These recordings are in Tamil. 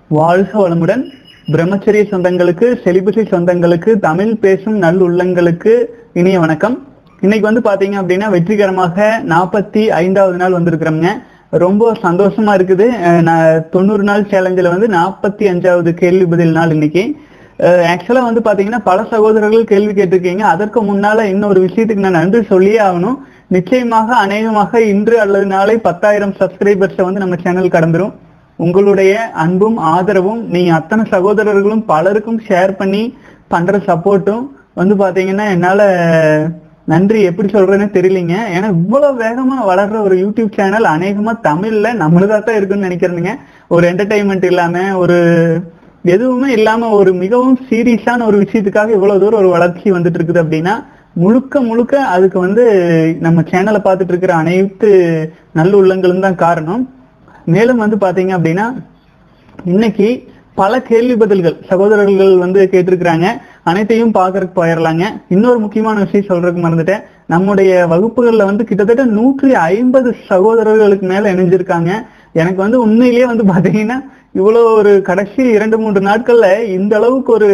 வாழ்க வளமுடன் பிரம்மச்சரிய சொந்தங்களுக்கு செலிபசி சொந்தங்களுக்கு தமிழ் பேசும் நல்லுள்ளங்களுக்கு இனிய வணக்கம் இன்னைக்கு வந்து பாத்தீங்க அப்படின்னா வெற்றிகரமாக நாற்பத்தி ஐந்தாவது நாள் வந்திருக்கிறோங்க ரொம்ப சந்தோஷமா இருக்குது அஹ் நான் தொண்ணூறு நாள் சேலஞ்சில் வந்து நாற்பத்தி அஞ்சாவது கேள்வி பதில் நாள் இன்னைக்கு ஆக்சுவலா வந்து பாத்தீங்கன்னா பல சகோதரர்கள் கேள்வி கேட்டிருக்கீங்க அதற்கு முன்னால இன்னொரு விஷயத்துக்கு நான் நன்றி சொல்லியே ஆகணும் நிச்சயமாக அநேகமாக இன்று அல்லது நாளை பத்தாயிரம் சப்ஸ்கிரைபர்ஸை வந்து நம்ம சேனல் கடந்துரும் உங்களுடைய அன்பும் ஆதரவும் நீங்க அத்தனை சகோதரர்களும் பலருக்கும் ஷேர் பண்ணி பண்ற சப்போர்ட்டும் வந்து பாத்தீங்கன்னா என்னால நன்றி எப்படி சொல்றேன்னு தெரியலீங்க ஏன்னா இவ்வளவு வேகமா வளர்ற ஒரு யூடியூப் சேனல் அநேகமா தமிழ்ல நம்மளதா தான் இருக்குன்னு நினைக்கிறேனுங்க ஒரு என்டர்டைன்மெண்ட் இல்லாம ஒரு எதுவுமே இல்லாம ஒரு மிகவும் சீரியஸான ஒரு விஷயத்துக்காக இவ்வளவு தூரம் ஒரு வளர்ச்சி வந்துட்டு இருக்குது அப்படின்னா முழுக்க முழுக்க அதுக்கு வந்து நம்ம சேனலை பார்த்துட்டு இருக்கிற அனைத்து நல்லுள்ளங்களும் தான் காரணம் மேலும் வந்து பாத்தீங்க அப்படின்னா இன்னைக்கு பல கேள்வி பதில்கள் சகோதரர்கள் வந்து கேட்டிருக்கிறாங்க அனைத்தையும் பார்க்கறதுக்கு போயிடலாங்க இன்னொரு முக்கியமான விஷயம் சொல்றதுக்கு மறந்துட்டேன் நம்முடைய வகுப்புகள்ல வந்து கிட்டத்தட்ட நூற்றி ஐம்பது சகோதரர்களுக்கு மேல இணைஞ்சிருக்காங்க எனக்கு வந்து உண்மையிலேயே வந்து பாத்தீங்கன்னா இவ்வளவு ஒரு கடைசி இரண்டு மூன்று நாட்கள்ல இந்த அளவுக்கு ஒரு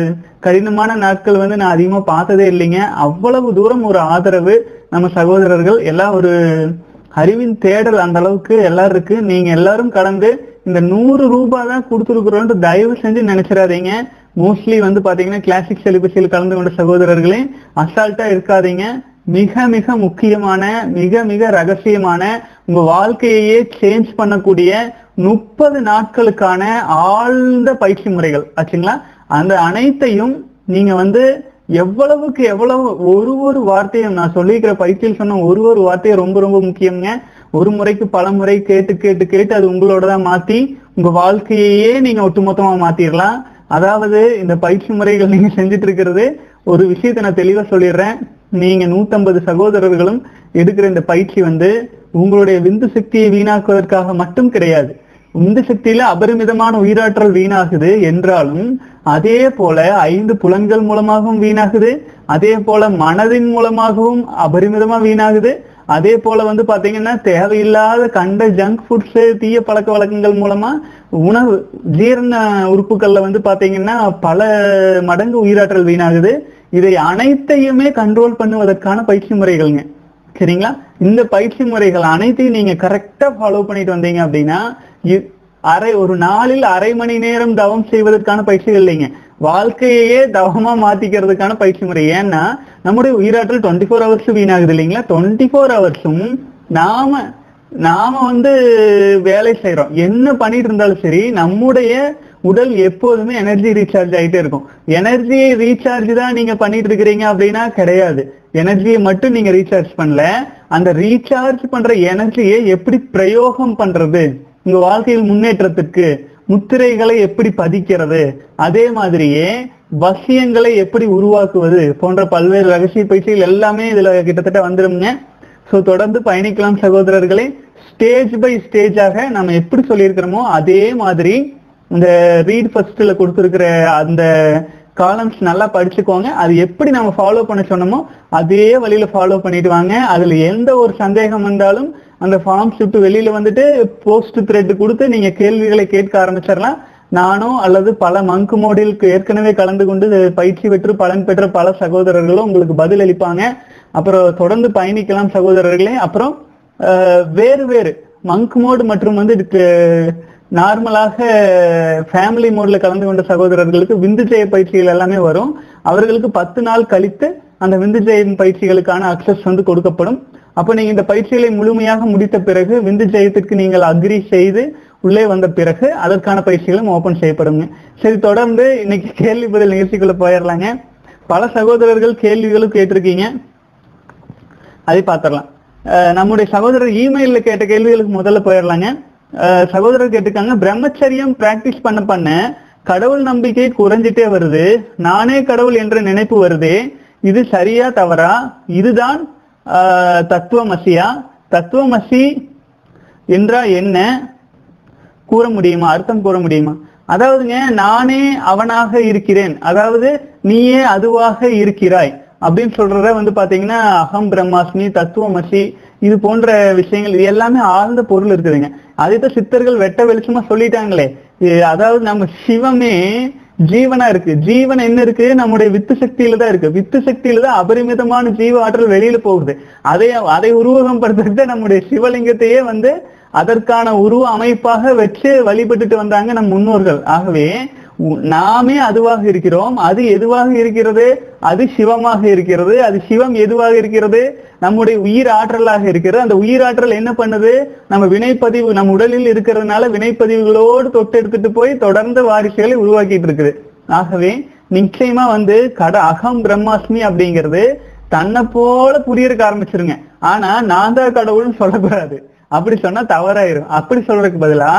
கடினமான நாட்கள் வந்து நான் அதிகமா பார்த்ததே இல்லைங்க அவ்வளவு தூரம் ஒரு ஆதரவு நம்ம சகோதரர்கள் எல்லாம் ஒரு அறிவின் தேடல் அந்த அளவுக்கு எல்லாரும் இருக்கு நீங்க எல்லாரும் கடந்து இந்த நூறு ரூபாய் தான் கொடுத்துருக்குறோன்ட்டு தயவு செஞ்சு நினைச்சிடாதீங்க மோஸ்ட்லி வந்து பாத்தீங்கன்னா கிளாசிக் செலிபஸில் கலந்து கொண்ட சகோதரர்களே அசால்ட்டா இருக்காதீங்க மிக மிக முக்கியமான மிக மிக ரகசியமான உங்க வாழ்க்கையையே சேஞ்ச் பண்ணக்கூடிய முப்பது நாட்களுக்கான ஆழ்ந்த பயிற்சி முறைகள் ஆச்சுங்களா அந்த அனைத்தையும் நீங்க வந்து எவ்வளவுக்கு எவ்வளவு ஒரு ஒரு வார்த்தையும் நான் சொல்லியிருக்கிற பயிற்சியில் சொன்ன ஒரு ஒரு வார்த்தையும் ரொம்ப ரொம்ப முக்கியங்க ஒரு முறைக்கு பல முறை கேட்டு கேட்டு கேட்டு அது உங்களோட தான் மாத்தி உங்க வாழ்க்கையையே நீங்க ஒட்டுமொத்தமா மாத்திரலாம் அதாவது இந்த பயிற்சி முறைகள் நீங்க செஞ்சுட்டு இருக்கிறது ஒரு விஷயத்தை நான் தெளிவா சொல்லிடுறேன் நீங்க நூத்தம்பது சகோதரர்களும் எடுக்கிற இந்த பயிற்சி வந்து உங்களுடைய விந்து சக்தியை வீணாக்குவதற்காக மட்டும் கிடையாது விந்து சக்தியில அபரிமிதமான உயிராற்றல் வீணாகுது என்றாலும் அதே போல ஐந்து புலன்கள் மூலமாகவும் வீணாகுது அதே போல மனதின் மூலமாகவும் அபரிமிதமா வீணாகுது அதே போல வந்து பாத்தீங்கன்னா தேவையில்லாத கண்ட ஜங்க் ஃபுட்ஸ் தீய பழக்க வழக்கங்கள் மூலமா உணவு ஜீரண உறுப்புகள்ல வந்து பாத்தீங்கன்னா பல மடங்கு உயிராற்றல் வீணாகுது இதை அனைத்தையுமே கண்ட்ரோல் பண்ணுவதற்கான பயிற்சி முறைகள்ங்க சரிங்களா இந்த பயிற்சி முறைகள் அனைத்தையும் நீங்க கரெக்டா ஃபாலோ பண்ணிட்டு வந்தீங்க அப்படின்னா இ- அரை ஒரு நாளில் அரை மணி நேரம் தவம் செய்வதற்கான பயிற்சிகள் இல்லைங்க வாழ்க்கையே தவமா மாத்திக்கிறதுக்கான பயிற்சி முறை ஏன்னா நம்முடைய உயிராற்றல் டுவெண்ட்டி ஃபோர் ஹவர்ஸ் வீணாகுது இல்லைங்களா டுவெண்ட்டி ஃபோர் ஹவர்ஸும் நாம நாம வந்து வேலை செய்யறோம் என்ன பண்ணிட்டு இருந்தாலும் சரி நம்முடைய உடல் எப்போதுமே எனர்ஜி ரீசார்ஜ் ஆயிட்டே இருக்கும் எனர்ஜி ரீசார்ஜ் தான் நீங்க பண்ணிட்டு இருக்கிறீங்க அப்படின்னா கிடையாது எனர்ஜியை மட்டும் நீங்க ரீசார்ஜ் பண்ணல அந்த ரீசார்ஜ் பண்ற எனர்ஜியை எப்படி பிரயோகம் பண்றது உங்க வாழ்க்கையில் முன்னேற்றத்துக்கு முத்திரைகளை எப்படி பதிக்கிறது அதே மாதிரியே வசியங்களை எப்படி உருவாக்குவது போன்ற பல்வேறு ரகசிய பயிற்சிகள் எல்லாமே இதுல கிட்டத்தட்ட வந்துருங்க சோ தொடர்ந்து பயணிக்கலாம் சகோதரர்களே ஸ்டேஜ் பை ஸ்டேஜாக நம்ம எப்படி சொல்லியிருக்கிறோமோ அதே மாதிரி இந்த ரீட் ஃபர்ஸ்ட்ல கொடுத்துருக்கிற அந்த காலம்ஸ் நல்லா படிச்சுக்கோங்க அது எப்படி நம்ம ஃபாலோ பண்ண சொன்னோமோ அதே வழியில ஃபாலோ பண்ணிட்டு வாங்க அதுல எந்த ஒரு சந்தேகம் வந்தாலும் அந்த ஃபார்ம்ஸ் விட்டு வெளியில வந்துட்டு போஸ்ட் த்ரெட் கொடுத்து நீங்க கேள்விகளை கேட்க ஆரம்பிச்சிடலாம் நானும் அல்லது பல மங்கு மோடிலுக்கு ஏற்கனவே கலந்து கொண்டு பயிற்சி பெற்று பலன் பெற்ற பல சகோதரர்களும் உங்களுக்கு பதில் அளிப்பாங்க அப்புறம் தொடர்ந்து பயணிக்கலாம் சகோதரர்களே அப்புறம் அஹ், வேறு வேறு மங்க் மோடு மற்றும் வந்து இதுக்கு நார்மலாக ஃபேமிலி மோட்ல கலந்து கொண்ட சகோதரர்களுக்கு விந்து ஜெய பயிற்சிகள் எல்லாமே வரும் அவர்களுக்கு பத்து நாள் கழித்து அந்த விந்து ஜெயம் பயிற்சிகளுக்கான அக்சஸ் வந்து கொடுக்கப்படும் அப்ப நீங்க இந்த பயிற்சிகளை முழுமையாக முடித்த பிறகு விந்து ஜெயத்திற்கு நீங்கள் அக்ரி செய்து உள்ளே வந்த பிறகு அதற்கான பயிற்சிகளும் ஓபன் செய்யப்படுங்க சரி தொடர்ந்து இன்னைக்கு கேள்வி பதில் நிகழ்ச்சிக்குள்ள போயிடலாங்க பல சகோதரர்கள் கேள்விகளும் கேட்டிருக்கீங்க அதை பார்த்துடலாம் அஹ் நம்முடைய சகோதரர் இமெயில்ல கேட்ட கேள்விகளுக்கு முதல்ல போயிடலாங்க அஹ் சகோதரர் கேட்டிருக்காங்க பிரம்மச்சரியம் பிராக்டிஸ் பண்ண பண்ண கடவுள் நம்பிக்கை குறைஞ்சிட்டே வருது நானே கடவுள் என்ற நினைப்பு வருதே இது சரியா தவறா இதுதான் அஹ், தத்துவமசியா தத்துவமசி என்றா என்ன கூற முடியுமா அர்த்தம் கூற முடியுமா அதாவதுங்க நானே அவனாக இருக்கிறேன் அதாவது நீயே அதுவாக இருக்கிறாய் அப்படின்னு சொல்றத வந்து பாத்தீங்கன்னா அகம் பிரம்மாஸ்மி தத்துவமசி இது போன்ற விஷயங்கள் இது எல்லாமே ஆழ்ந்த பொருள் இருக்குதுங்க அதைத்தான் சித்தர்கள் வெட்ட வெளிச்சமா சொல்லிட்டாங்களே இது அதாவது நம்ம சிவமே ஜீவனா இருக்கு ஜீவன் என்ன இருக்கு நம்முடைய வித்து சக்தியில தான் இருக்கு வித்து சக்தியில தான் அபரிமிதமான ஜீவ ஆற்றல் வெளியில போகுது அதை அதை உருவகம் படுத்துட்டு நம்முடைய சிவலிங்கத்தையே வந்து அதற்கான உருவ அமைப்பாக வச்சு வழிபட்டுட்டு வந்தாங்க நம் முன்னோர்கள் ஆகவே உ- நாமே அதுவாக இருக்கிறோம் அது எதுவாக இருக்கிறது அது சிவமாக இருக்கிறது அது சிவம் எதுவாக இருக்கிறது நம்முடைய உயிர் ஆற்றலாக இருக்கிறது அந்த உயிர் ஆற்றல் என்ன பண்ணுது நம்ம வினைப்பதிவு நம்ம உடலில் இருக்கிறதுனால வினைப்பதிவுகளோடு தொட்டு எடுத்துட்டு போய் தொடர்ந்து வாரிசுகளை உருவாக்கிட்டு இருக்குது ஆகவே நிச்சயமா வந்து கட அகம் பிரம்மாஸ்மி அப்படிங்கிறது தன்னை போல புரியறதுக்கு ஆரம்பிச்சிருங்க ஆனா நான் தான் கடவுள்னு சொல்லக்கூடாது அப்படி சொன்னா தவறாயிரும் அப்படி சொல்றதுக்கு பதிலா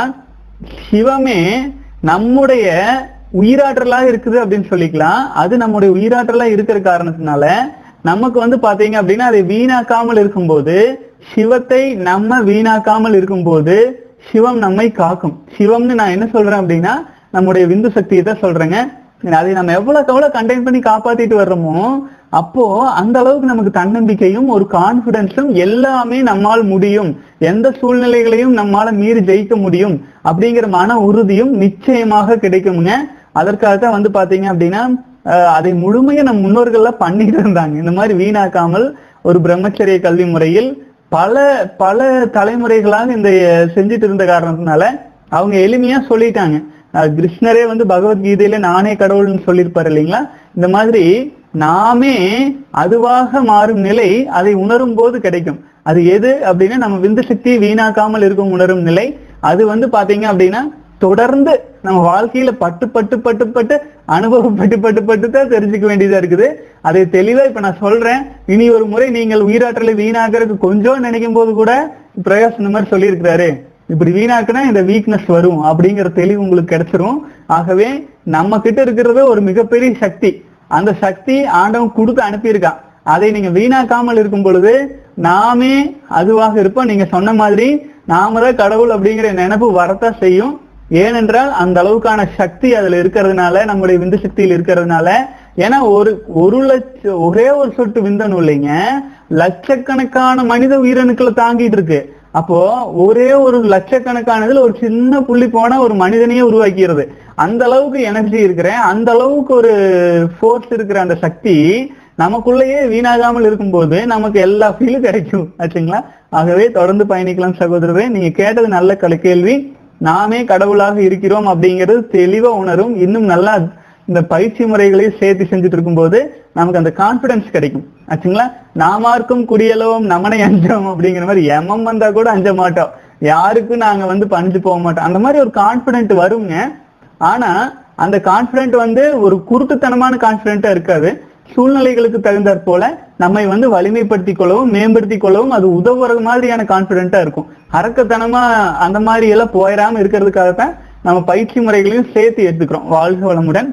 சிவமே நம்முடைய உயிராற்றலாக இருக்குது அப்படின்னு சொல்லிக்கலாம் அது நம்முடைய உயிராற்றலா இருக்கிற காரணத்தினால நமக்கு வந்து பாத்தீங்க அப்படின்னா அதை வீணாக்காமல் இருக்கும்போது சிவத்தை நம்ம வீணாக்காமல் இருக்கும்போது சிவம் நம்மை காக்கும் சிவம்னு நான் என்ன சொல்றேன் அப்படின்னா நம்முடைய விந்து சக்தியை தான் சொல்றேங்க அதை நம்ம எவ்வளவுக்கு எவ்வளவு கண்டெயின் பண்ணி காப்பாத்திட்டு வர்றோமோ அப்போ அந்த அளவுக்கு நமக்கு தன்னம்பிக்கையும் ஒரு கான்பிடன்ஸும் எல்லாமே நம்மால் முடியும் எந்த சூழ்நிலைகளையும் நம்மால மீறி ஜெயிக்க முடியும் அப்படிங்கிற மன உறுதியும் நிச்சயமாக கிடைக்குங்க அதற்காகத்தான் வந்து பாத்தீங்க அப்படின்னா அஹ், அதை முழுமையா நம் முன்னோர்கள்லாம் பண்ணிட்டு இருந்தாங்க இந்த மாதிரி வீணாக்காமல் ஒரு பிரம்மச்சரிய கல்வி முறையில் பல பல தலைமுறைகளாக இந்த செஞ்சுட்டு இருந்த காரணத்தினால அவங்க எளிமையா சொல்லிட்டாங்க அஹ் கிருஷ்ணரே வந்து பகவத்கீதையில நானே கடவுள்னு சொல்லியிருப்பாரு இல்லைங்களா இந்த மாதிரி நாமே அதுவாக மாறும் நிலை அதை உணரும் போது கிடைக்கும் அது எது அப்படின்னா நம்ம விந்து சக்தி வீணாக்காமல் இருக்கும் உணரும் நிலை அது வந்து பாத்தீங்க அப்படின்னா தொடர்ந்து நம்ம வாழ்க்கையில பட்டு பட்டு பட்டு பட்டு அனுபவப்பட்டு பட்டு பட்டு தான் தெரிஞ்சுக்க வேண்டியதா இருக்குது அதை தெளிவா இப்ப நான் சொல்றேன் இனி ஒரு முறை நீங்கள் உயிராற்றலை வீணாக்குறதுக்கு கொஞ்சம் நினைக்கும் போது கூட பிரகாஷ் இந்த மாதிரி சொல்லியிருக்கிறாரு இப்படி வீணாக்குனா இந்த வீக்னஸ் வரும் அப்படிங்கிற தெளிவு உங்களுக்கு கிடைச்சிரும் ஆகவே நம்ம கிட்ட இருக்கிறது ஒரு மிகப்பெரிய சக்தி அந்த சக்தி ஆண்டவன் கொடுத்து அனுப்பியிருக்கான் அதை நீங்க வீணாக்காமல் இருக்கும் பொழுது நாமே அதுவாக இருப்போம் நீங்க சொன்ன மாதிரி நாம தான் கடவுள் அப்படிங்கிற நினைப்பு வரத்தான் செய்யும் ஏனென்றால் அந்த அளவுக்கான சக்தி அதுல இருக்கிறதுனால நம்முடைய விந்து சக்தியில் இருக்கிறதுனால ஏன்னா ஒரு ஒரு லட்ச ஒரே ஒரு சொட்டு விந்தணு இல்லைங்க லட்சக்கணக்கான மனித உயிரணுக்களை தாங்கிட்டு இருக்கு அப்போ ஒரே ஒரு லட்சக்கணக்கானதுல ஒரு சின்ன புள்ளி போனா ஒரு மனிதனையே உருவாக்கிறது அந்த அளவுக்கு எனர்ஜி இருக்கிற அந்த அளவுக்கு ஒரு ஃபோர்ஸ் இருக்கிற அந்த சக்தி நமக்குள்ளேயே வீணாகாமல் இருக்கும்போது நமக்கு எல்லா ஃபீலும் கிடைக்கும் ஆச்சுங்களா ஆகவே தொடர்ந்து பயணிக்கலாம் சகோதரரே நீங்க கேட்டது நல்ல கல கேள்வி நாமே கடவுளாக இருக்கிறோம் அப்படிங்கிறது தெளிவா உணரும் இன்னும் நல்லா இந்த பயிற்சி முறைகளையும் சேர்த்து செஞ்சுட்டு இருக்கும்போது நமக்கு அந்த கான்பிடன்ஸ் கிடைக்கும் ஆச்சுங்களா நாமார்க்கும் குடியலவும் நமனை அஞ்சோம் அப்படிங்கிற மாதிரி எமம் வந்தா கூட அஞ்ச மாட்டோம் யாருக்கும் நாங்க வந்து பணிஞ்சு போக மாட்டோம் அந்த மாதிரி ஒரு கான்பிடென்ட் வருங்க ஆனா அந்த கான்பிடென்ட் வந்து ஒரு குருட்டுத்தனமான கான்பிடென்ட்டா இருக்காது சூழ்நிலைகளுக்கு தகுந்தாற் போல நம்மை வந்து வலிமைப்படுத்திக் கொள்ளவும் மேம்படுத்திக் கொள்ளவும் அது உதவுறது மாதிரியான கான்பிடென்ட்டா இருக்கும் அரக்கத்தனமா அந்த மாதிரி எல்லாம் போயிடாம இருக்கிறதுக்காகத்தான் நம்ம பயிற்சி முறைகளையும் சேர்த்து எடுத்துக்கிறோம் வாழ்க வளமுடன்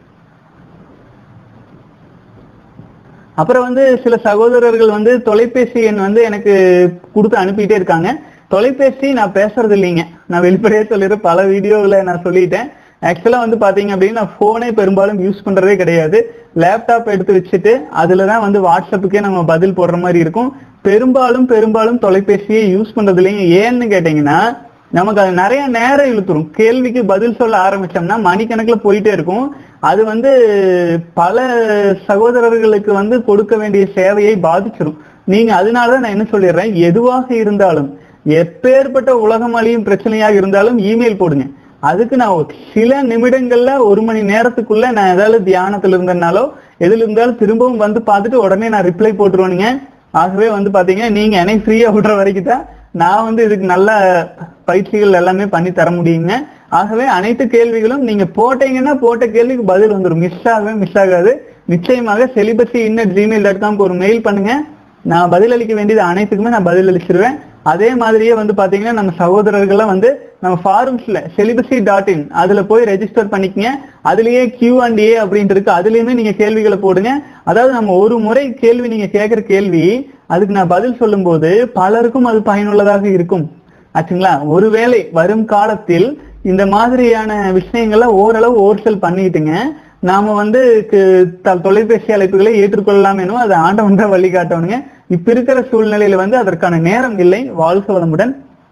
அப்புறம் வந்து சில சகோதரர்கள் வந்து தொலைபேசி எண் வந்து எனக்கு கொடுத்து அனுப்பிட்டே இருக்காங்க தொலைபேசி நான் பேசுறது இல்லைங்க நான் வெளிப்படையா சொல்லிடுறேன் பல வீடியோவில் நான் சொல்லிட்டேன் ஆக்சுவலா வந்து பாத்தீங்க அப்படின்னா நான் போனே பெரும்பாலும் யூஸ் பண்றதே கிடையாது லேப்டாப் எடுத்து வச்சுட்டு அதுல தான் வந்து வாட்ஸ்அப்புக்கே நம்ம பதில் போடுற மாதிரி இருக்கும் பெரும்பாலும் பெரும்பாலும் தொலைபேசியை யூஸ் பண்றது இல்லைங்க ஏன்னு கேட்டீங்கன்னா நமக்கு அது நிறைய நேரம் இழுத்துரும் கேள்விக்கு பதில் சொல்ல ஆரம்பிச்சோம்னா மணிக்கணக்குல போயிட்டே இருக்கும் அது வந்து பல சகோதரர்களுக்கு வந்து கொடுக்க வேண்டிய சேவையை பாதிச்சிடும் நீங்க அதனாலதான் நான் என்ன சொல்லிடுறேன் எதுவாக இருந்தாலும் எப்பேற்பட்ட உலகம் அழியும் பிரச்சனையாக இருந்தாலும் இமெயில் போடுங்க அதுக்கு நான் ஒரு சில நிமிடங்கள்ல ஒரு மணி நேரத்துக்குள்ள நான் ஏதாவது தியானத்துல இருந்தனாலோ எதுல இருந்தாலும் திரும்பவும் வந்து பார்த்துட்டு உடனே நான் ரிப்ளை போட்டுருவேனுங்க ஆகவே வந்து பாத்தீங்க நீங்க என்னை ஃப்ரீயா விடுற வரைக்கும் தான் நான் வந்து இதுக்கு நல்ல பயிற்சிகள் எல்லாமே பண்ணி தர முடியுங்க ஆகவே அனைத்து கேள்விகளும் நீங்க போட்டீங்கன்னா போட்ட கேள்விக்கு பதில் வந்துடும் மிஸ் ஆகவே மிஸ் ஆகாது நிச்சயமாக செலிபஸி இன்னட் ஜிமெயில் டாட் காம்க்கு ஒரு மெயில் பண்ணுங்க நான் பதிலளிக்க வேண்டியது அனைத்துக்குமே நான் பதில் அளிச்சிருவேன் அதே மாதிரியே வந்து பாத்தீங்கன்னா நம்ம சகோதரர்கள்லாம் வந்து நம்ம ஃபாரம்ஸ்ல செலிபஸி டாட் இன் அதுல போய் ரெஜிஸ்டர் பண்ணிக்கங்க அதுலயே கியூ அண்ட் ஏ அப்படின்ட்டு இருக்கு அதுலயுமே நீங்க கேள்விகளை போடுங்க அதாவது நம்ம ஒரு முறை கேள்வி நீங்க கேட்கிற கேள்வி அதுக்கு நான் பதில் சொல்லும்போது பலருக்கும் அது பயனுள்ளதாக இருக்கும் ஆச்சுங்களா ஒருவேளை வரும் காலத்தில் இந்த மாதிரியான விஷயங்களை ஓரளவு ஓர்சல் பண்ணிட்டுங்க நாம வந்து கு- த- தொலைபேசி அழைப்புகளை ஏற்றுக்கொள்ளலாம் எனும் அதை ஆண்டவன் தான் வழிகாட்டணுங்க இப்ப இருக்கிற சூழ்நிலையில வந்து அதற்கான நேரம் இல்லை வாழ்க வளமுடன்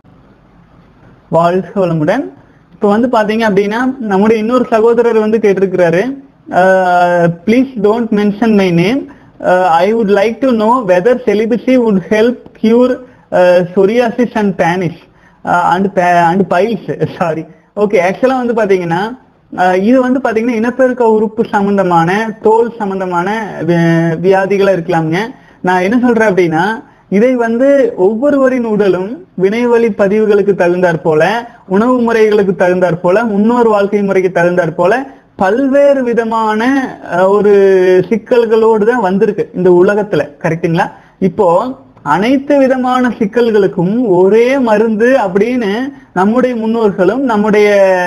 வாழ்க வளமுடன் இப்ப வந்து பாத்தீங்க அப்படின்னா நம்முடைய இன்னொரு சகோதரர் வந்து கேட்டிருக்கிறாரு please don't mention my name I would like to know whether celibacy would help cure psoriasis and banish and and piles sorry okay ஆக்சுவலா வந்து பாத்தீங்கன்னா அஹ், இது வந்து பாத்தீங்கன்னா இனப்பெருக்க உறுப்பு சம்பந்தமான தோல் சம்பந்தமான வி- வியாதிகளா இருக்கலாம்ங்க நான் என்ன சொல்றேன் அப்படின்னா இதை வந்து ஒவ்வொருவரின் உடலும் வினைவழி பதிவுகளுக்கு தகுந்தாற் போல உணவு முறைகளுக்கு தகுந்தாற் போல முன்னோர் வாழ்க்கை முறைக்கு தகுந்தாற் போல பல்வேறு விதமான அஹ், ஒரு சிக்கல்களோடு தான் வந்திருக்கு இந்த உலகத்துல கரெக்ட்டுங்களா இப்போ அனைத்து விதமான சிக்கல்களுக்கும் ஒரே மருந்து அப்படின்னு நம்முடைய முன்னோர்களும் நம்முடைய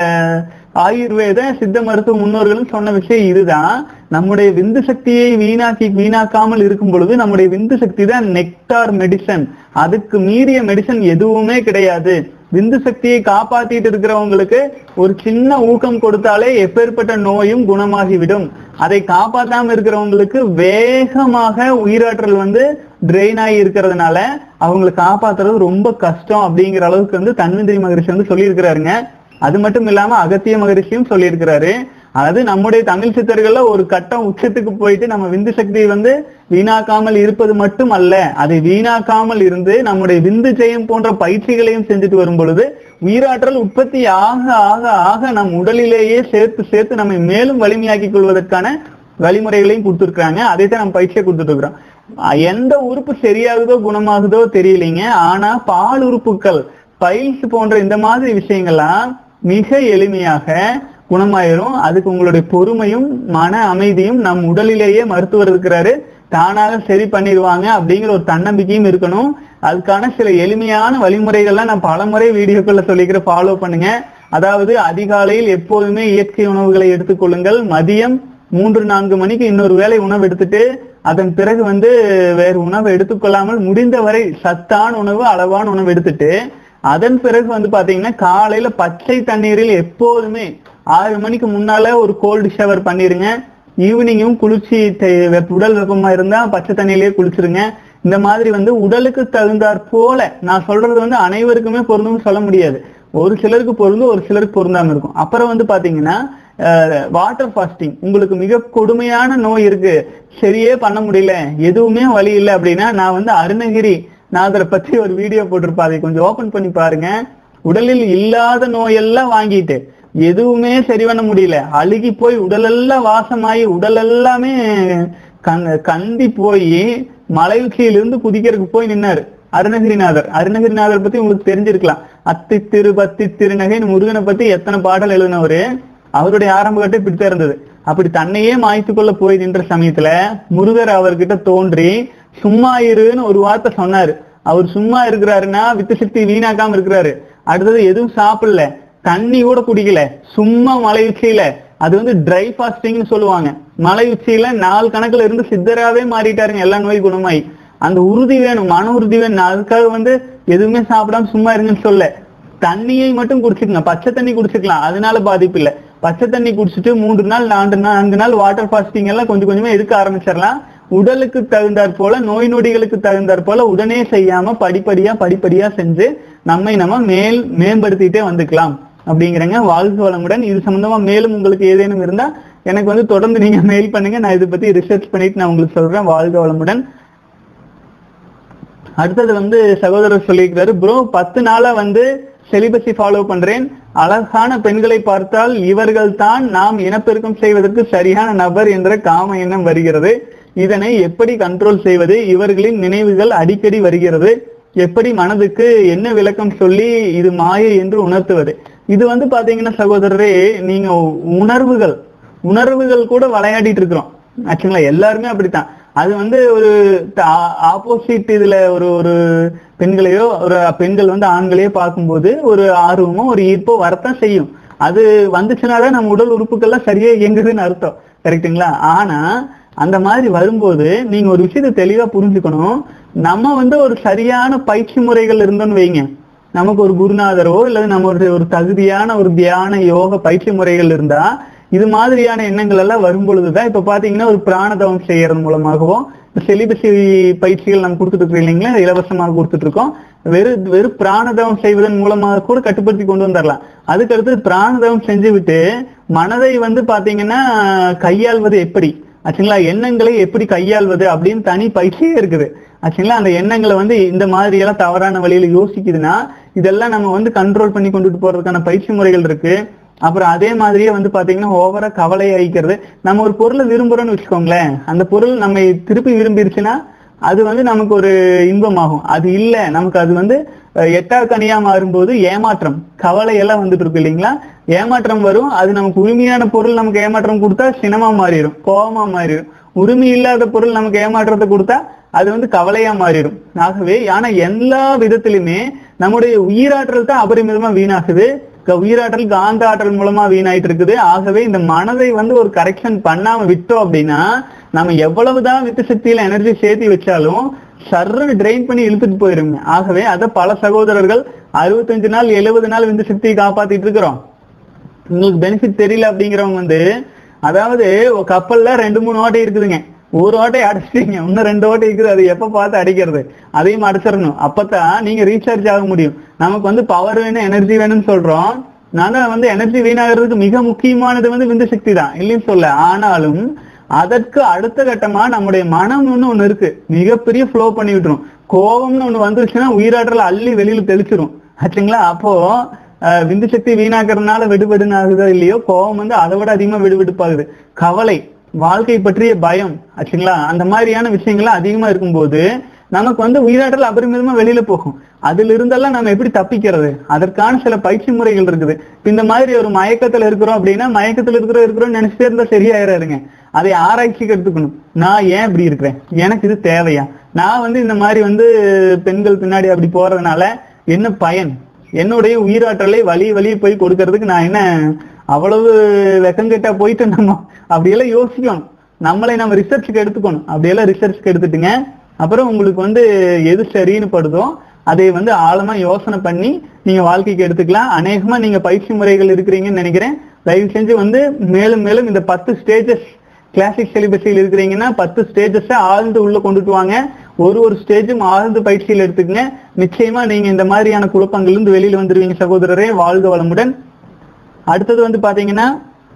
ஆயுர்வேத சித்த மருத்துவ முன்னோர்களும் சொன்ன விஷயம் இதுதான் நம்முடைய விந்து சக்தியை வீணாக்கி வீணாக்காமல் இருக்கும் பொழுது நம்முடைய விந்து சக்தி தான் நெக்டார் மெடிசன் அதுக்கு மீறிய மெடிசன் எதுவுமே கிடையாது விந்து சக்தியை காப்பாத்திட்டு இருக்கிறவங்களுக்கு ஒரு சின்ன ஊக்கம் கொடுத்தாலே எப்பேற்பட்ட நோயும் குணமாகிவிடும் அதை காப்பாத்தாம இருக்கிறவங்களுக்கு வேகமாக உயிராற்றல் வந்து ட்ரெயின் ஆகி இருக்கிறதுனால அவங்களை காப்பாத்துறது ரொம்ப கஷ்டம் அப்படிங்கிற அளவுக்கு வந்து தன்வந்திரி மகரிஷி வந்து சொல்லியிருக்கிறாருங்க அது மட்டும் இல்லாம அகத்திய மகரிஷியும் சொல்லியிருக்கிறாரு அதாவது நம்முடைய தமிழ் சித்தர்கள்ல ஒரு கட்டம் உச்சத்துக்கு போயிட்டு நம்ம விந்து சக்தியை வந்து வீணாக்காமல் இருப்பது மட்டும் அல்ல அதை வீணாக்காமல் இருந்து நம்முடைய விந்து ஜெயம் போன்ற பயிற்சிகளையும் செஞ்சுட்டு வரும் பொழுது உயிராற்றல் உற்பத்தி ஆக ஆக ஆக நம் உடலிலேயே சேர்த்து சேர்த்து நம்மை மேலும் வலிமையாக்கிக் கொள்வதற்கான வழிமுறைகளையும் கொடுத்துருக்காங்க அதை தான் நம்ம பயிற்சியை கொடுத்துட்டு இருக்கிறோம் அஹ் எந்த உறுப்பு சரியாகுதோ குணமாகுதோ தெரியலைங்க ஆனா பால் உறுப்புகள் பைல்ஸ் போன்ற இந்த மாதிரி விஷயங்கள்லாம் மிக எளிமையாக குணமாயிரும் அதுக்கு உங்களுடைய பொறுமையும் மன அமைதியும் நம் உடலிலேயே மருத்துவர் இருக்கிறாரு தானாக சரி பண்ணிடுவாங்க அப்படிங்கிற ஒரு தன்னம்பிக்கையும் இருக்கணும் அதுக்கான சில எளிமையான வழிமுறைகள்லாம் நான் பலமுறை வீடியோக்குள்ள சொல்லிக்கிற ஃபாலோ பண்ணுங்க அதாவது அதிகாலையில் எப்போதுமே இயற்கை உணவுகளை எடுத்துக்கொள்ளுங்கள் மதியம் மூன்று நான்கு மணிக்கு இன்னொரு வேளை உணவு எடுத்துட்டு அதன் பிறகு வந்து வேறு உணவு எடுத்துக்கொள்ளாமல் முடிந்தவரை சத்தான உணவு அளவான உணவு எடுத்துட்டு அதன் பிறகு வந்து பாத்தீங்கன்னா காலையில பச்சை தண்ணீரில் எப்போதுமே ஆறு மணிக்கு முன்னால ஒரு கோல்டு ஷவர் பண்ணிருங்க ஈவினிங்கும் குளிர்ச்சி தே- வெப்ப- உடல் வெப்பமா இருந்தா பச்சை தண்ணியிலேயே குளிச்சிருங்க இந்த மாதிரி வந்து உடலுக்கு தகுந்தாற் போல நான் சொல்றது வந்து அனைவருக்குமே பொருந்தும்னு சொல்ல முடியாது ஒரு சிலருக்கு பொருந்தும் ஒரு சிலருக்கு பொருந்தாம இருக்கும் அப்புறம் வந்து பாத்தீங்கன்னா வாட்டர் ஃபாஸ்டிங் உங்களுக்கு மிக கொடுமையான நோய் இருக்கு சரியே பண்ண முடியல எதுவுமே வழி இல்லை அப்படின்னா நான் வந்து அருணகிரி நாதரை பத்தி ஒரு வீடியோ போட்டிருப்பேன் அதை கொஞ்சம் ஓபன் பண்ணி பாருங்க உடலில் இல்லாத நோயெல்லாம் வாங்கிட்டு எதுவுமே சரி பண்ண முடியல அழுகி போய் உடலெல்லாம் வாசமாயி உடல் எல்லாமே கண்- கந்தி போய் மலை உச்சியிலிருந்து குதிக்கிறதுக்கு போய் நின்னாரு அருணகிரிநாதர் அருணகிரிநாதர் பத்தி உங்களுக்கு தெரிஞ்சிருக்கலாம் அத்தி திரு பத்தி திருநகைன்னு முருகனை பத்தி எத்தனை பாடல் எழுதினவரு அவருடைய ஆரம்ப கட்டம் இப்படித்தான் இருந்தது அப்படி தன்னையே மாய்த்து கொள்ள போய் நின்ற சமயத்துல முருகர் அவர்கிட்ட தோன்றி சும்மா இருன்னு ஒரு வார்த்தை சொன்னாரு அவர் சும்மா இருக்கிறாருன்னா வித்து சக்தி வீணாக்காம இருக்கிறாரு அடுத்தது எதுவும் சாப்பிடல தண்ணி கூட குடிக்கல சும்மா மலை உச்சியில அது வந்து ட்ரை ஃபாஸ்டிங்னு சொல்லுவாங்க மலை உச்சியில நாள் கணக்குல இருந்து சித்தராவே மாறிட்டாருங்க எல்லா நோய் குணமாயி அந்த உறுதி வேணும் மன உறுதி வேணும் நான் அதுக்காக வந்து எதுவுமே சாப்பிடாம சும்மா இருங்கன்னு சொல்ல தண்ணியை மட்டும் குடிச்சுக்கங்க பச்சை தண்ணி குடிச்சுக்கலாம் அதனால பாதிப்பு இல்ல பச்சை தண்ணி குடிச்சிட்டு மூன்று நாள் நான்கு நாள் நான்கு நாள் வாட்டர் ஃபாஸ்டிங் எல்லாம் கொஞ்சம் கொஞ்சமா இருக்க ஆரம்பிச்சிடலாம் உடலுக்கு தகுந்தாற் போல நோய் நொடிகளுக்கு தகுந்தாற் போல உடனே செய்யாம படிப்படியா படிப்படியா செஞ்சு நம்மை நம்ம மேல் மேம்படுத்திட்டே வந்துக்கலாம் அப்படிங்கிறங்க வாழ்க வளமுடன் இது சம்பந்தமா மேலும் உங்களுக்கு ஏதேனும் இருந்தா எனக்கு வந்து தொடர்ந்து நீங்க மெயில் பண்ணுங்க நான் இதை பத்தி ரிசர்ச் பண்ணிட்டு நான் உங்களுக்கு சொல்றேன் வாழ்க வளமுடன் அடுத்தது வந்து சகோதரர் சொல்லியிருக்காரு ப்ரோ பத்து நாளா வந்து செலிபஸை ஃபாலோ பண்றேன் அழகான பெண்களை பார்த்தால் இவர்கள் தான் நாம் இனப்பெருக்கம் செய்வதற்கு சரியான நபர் என்ற காம எண்ணம் வருகிறது இதனை எப்படி கண்ட்ரோல் செய்வது இவர்களின் நினைவுகள் அடிக்கடி வருகிறது எப்படி மனதுக்கு என்ன விளக்கம் சொல்லி இது மாயை என்று உணர்த்துவது இது வந்து பாத்தீங்கன்னா சகோதரரே நீங்க உணர்வுகள் உணர்வுகள் கூட விளையாடிட்டு இருக்கிறோம் ஆச்சுங்களா எல்லாருமே அப்படித்தான் அது வந்து ஒரு ஆப்போசிட் இதுல ஒரு ஒரு பெண்களையோ ஒரு பெண்கள் வந்து ஆண்களையோ பார்க்கும்போது ஒரு ஆர்வமோ ஒரு ஈர்ப்போ வரத்தான் செய்யும் அது வந்துச்சுனாதான் நம்ம உடல் உறுப்புகள்லாம் சரியா இயங்குதுன்னு அர்த்தம் கரெக்ட்டுங்களா ஆனா அந்த மாதிரி வரும்போது நீங்க ஒரு விஷயத்தை தெளிவா புரிஞ்சுக்கணும் நம்ம வந்து ஒரு சரியான பயிற்சி முறைகள் இருந்தோம்னு வைங்க நமக்கு ஒரு குருநாதரோ இல்லது நம்ம ஒரு ஒரு தகுதியான ஒரு தியான யோக பயிற்சி முறைகள் இருந்தா இது மாதிரியான எண்ணங்கள் எல்லாம் வரும் பொழுதுதான் இப்ப பாத்தீங்கன்னா ஒரு பிராணதவம் செய்யறது மூலமாகவோ செலிபசி பயிற்சிகள் நம்ம கொடுத்துட்டு இருக்கோம் இல்லைங்களா இலவசமாக கொடுத்துட்டு இருக்கோம் வெறும் வெறும் பிராணதவம் செய்வதன் மூலமாக கூட கட்டுப்படுத்தி கொண்டு வந்துடலாம் அதுக்கு அடுத்து பிராணதவம் செஞ்சு விட்டு மனதை வந்து பாத்தீங்கன்னா கையாள்வது எப்படி ஆச்சுங்களா எண்ணங்களை எப்படி கையாள்வது அப்படின்னு தனி பயிற்சியே இருக்குது ஆச்சுங்களா அந்த எண்ணங்களை வந்து இந்த மாதிரி எல்லாம் தவறான வழியில யோசிக்குதுன்னா இதெல்லாம் நம்ம வந்து கண்ட்ரோல் பண்ணி கொண்டுட்டு போறதுக்கான பயிற்சி முறைகள் இருக்கு அப்புறம் அதே மாதிரியே வந்து பாத்தீங்கன்னா ஓவரா கவலை அழிக்கிறது நம்ம ஒரு பொருளை விரும்புறோம்னு வச்சுக்கோங்களேன் அந்த பொருள் நம்ம திருப்பி விரும்பிருச்சுன்னா அது வந்து நமக்கு ஒரு இன்பமாகும் அது இல்ல நமக்கு அது வந்து அஹ், எட்டா கனியா மாறும்போது ஏமாற்றம் கவலை எல்லாம் வந்துட்டு இருக்கு இல்லைங்களா ஏமாற்றம் வரும் அது நமக்கு உரிமையான பொருள் நமக்கு ஏமாற்றம் கொடுத்தா சினமா மாறிடும் கோபமா மாறிடும் உரிமை இல்லாத பொருள் நமக்கு ஏமாற்றத்தை கொடுத்தா அது வந்து கவலையா மாறிடும் ஆகவே ஆனா எல்லா விதத்திலுமே நம்முடைய உயிராற்றல் தான் அபரிமிதமா வீணாகுது க- உயிராற்றல் காந்த ஆற்றல் மூலமா வீணாயிட்டு இருக்குது ஆகவே இந்த மனதை வந்து ஒரு கரெக்ஷன் பண்ணாம விட்டோம் அப்படின்னா நம்ம எவ்வளவுதான் வித்து சக்தியில எனர்ஜி சேர்த்து வச்சாலும் சர்ரு ட்ரெயின் பண்ணி இழுத்துட்டு போயிருங்க ஆகவே அதை பல சகோதரர்கள் அறுபத்தஞ்சு நாள் எழுபது நாள் விந்து சக்தியை காப்பாத்திட்டு இருக்கிறோம் உங்களுக்கு பெனிஃபிட் தெரியல அப்படிங்கிறவங்க வந்து அதாவது ஒரு கப்பல்ல ரெண்டு மூணு ஓட்டை இருக்குதுங்க ஒரு ஓட்டை அடைச்சிட்டீங்க இன்னும் ரெண்டு ஓட்டை இருக்குது அது எப்ப பார்த்து அடிக்கிறது அதையும் அடைச்சிடணும் அப்பதான் நீங்க ரீசார்ஜ் ஆக முடியும் நமக்கு வந்து பவர் வேணும் எனர்ஜி வேணும்னு சொல்றோம் நாங்க வந்து எனர்ஜி வீணாகிறதுக்கு மிக முக்கியமானது வந்து விந்து சக்தி தான் இல்லைன்னு சொல்ல ஆனாலும் அதற்கு அடுத்த கட்டமா நம்முடைய மனம்னு ஒண்ணு இருக்கு மிகப்பெரிய ஃப்ளோ பண்ணி விட்டுரும் கோபம்னு ஒண்ணு வந்துருச்சுன்னா உயிராற்றல் அள்ளி வெளியில தெளிச்சிரும் ஆச்சுங்களா அப்போ அஹ், விந்து சக்தி வீணாக்குறதுனால வெடுவெடுன்னு ஆகுதோ இல்லையோ கோபம் வந்து அதை விட அதிகமா வெடுவெடுப்பாகுது கவலை வாழ்க்கை பற்றிய பயம் ஆச்சுங்களா அந்த மாதிரியான விஷயங்கள்லாம் அதிகமா இருக்கும்போது நமக்கு வந்து உயிராற்றல் அபரிமிதமா வெளியில போகும் அதுல இருந்தெல்லாம் நம்ம எப்படி தப்பிக்கிறது அதற்கான சில பயிற்சி முறைகள் இருக்குது இப்ப இந்த மாதிரி ஒரு மயக்கத்துல இருக்கிறோம் அப்படின்னா மயக்கத்துல இருக்கிறோம் இருக்கிறோம் நினைச்சிட்டே இருந்தா சரியாயிராருங்க அதை ஆராய்ச்சிக்கு எடுத்துக்கணும் நான் ஏன் இப்படி இருக்கிறேன் எனக்கு இது தேவையா நான் வந்து இந்த மாதிரி வந்து பெண்கள் பின்னாடி அப்படி போறதுனால என்ன பயன் என்னுடைய உயிராற்றலை வழி வழி போய் கொடுக்கறதுக்கு நான் என்ன அவ்வளவு வெக்கங்கெட்டா போயிட்டு நம்ம அப்படியெல்லாம் யோசிக்கணும் நம்மளை நம்ம ரிசர்ச்சுக்கு எடுத்துக்கணும் அப்படியெல்லாம் ரிசர்ச்சுக்கு எடுத்துட்டுங்க அப்புறம் உங்களுக்கு வந்து எது சரின்னு படுதோ அதை வந்து ஆழமா யோசனை பண்ணி நீங்க வாழ்க்கைக்கு எடுத்துக்கலாம் அநேகமா நீங்க பயிற்சி முறைகள் இருக்கிறீங்கன்னு நினைக்கிறேன் தயவு செஞ்சு வந்து மேலும் மேலும் இந்த பத்து ஸ்டேஜஸ் கிளாசிக் சிலிபஸில் இருக்கிறீங்கன்னா பத்து ஸ்டேஜஸ் ஆழ்ந்து உள்ள கொண்டுட்டு வாங்க ஒரு ஒரு ஸ்டேஜும் ஆழ்ந்து பயிற்சியில் எடுத்துக்கங்க நிச்சயமா நீங்க இந்த மாதிரியான குழப்பங்கள்ல இருந்து வெளியில வந்துருவீங்க சகோதரரே வாழ்க வளமுடன் அடுத்தது வந்து பாத்தீங்கன்னா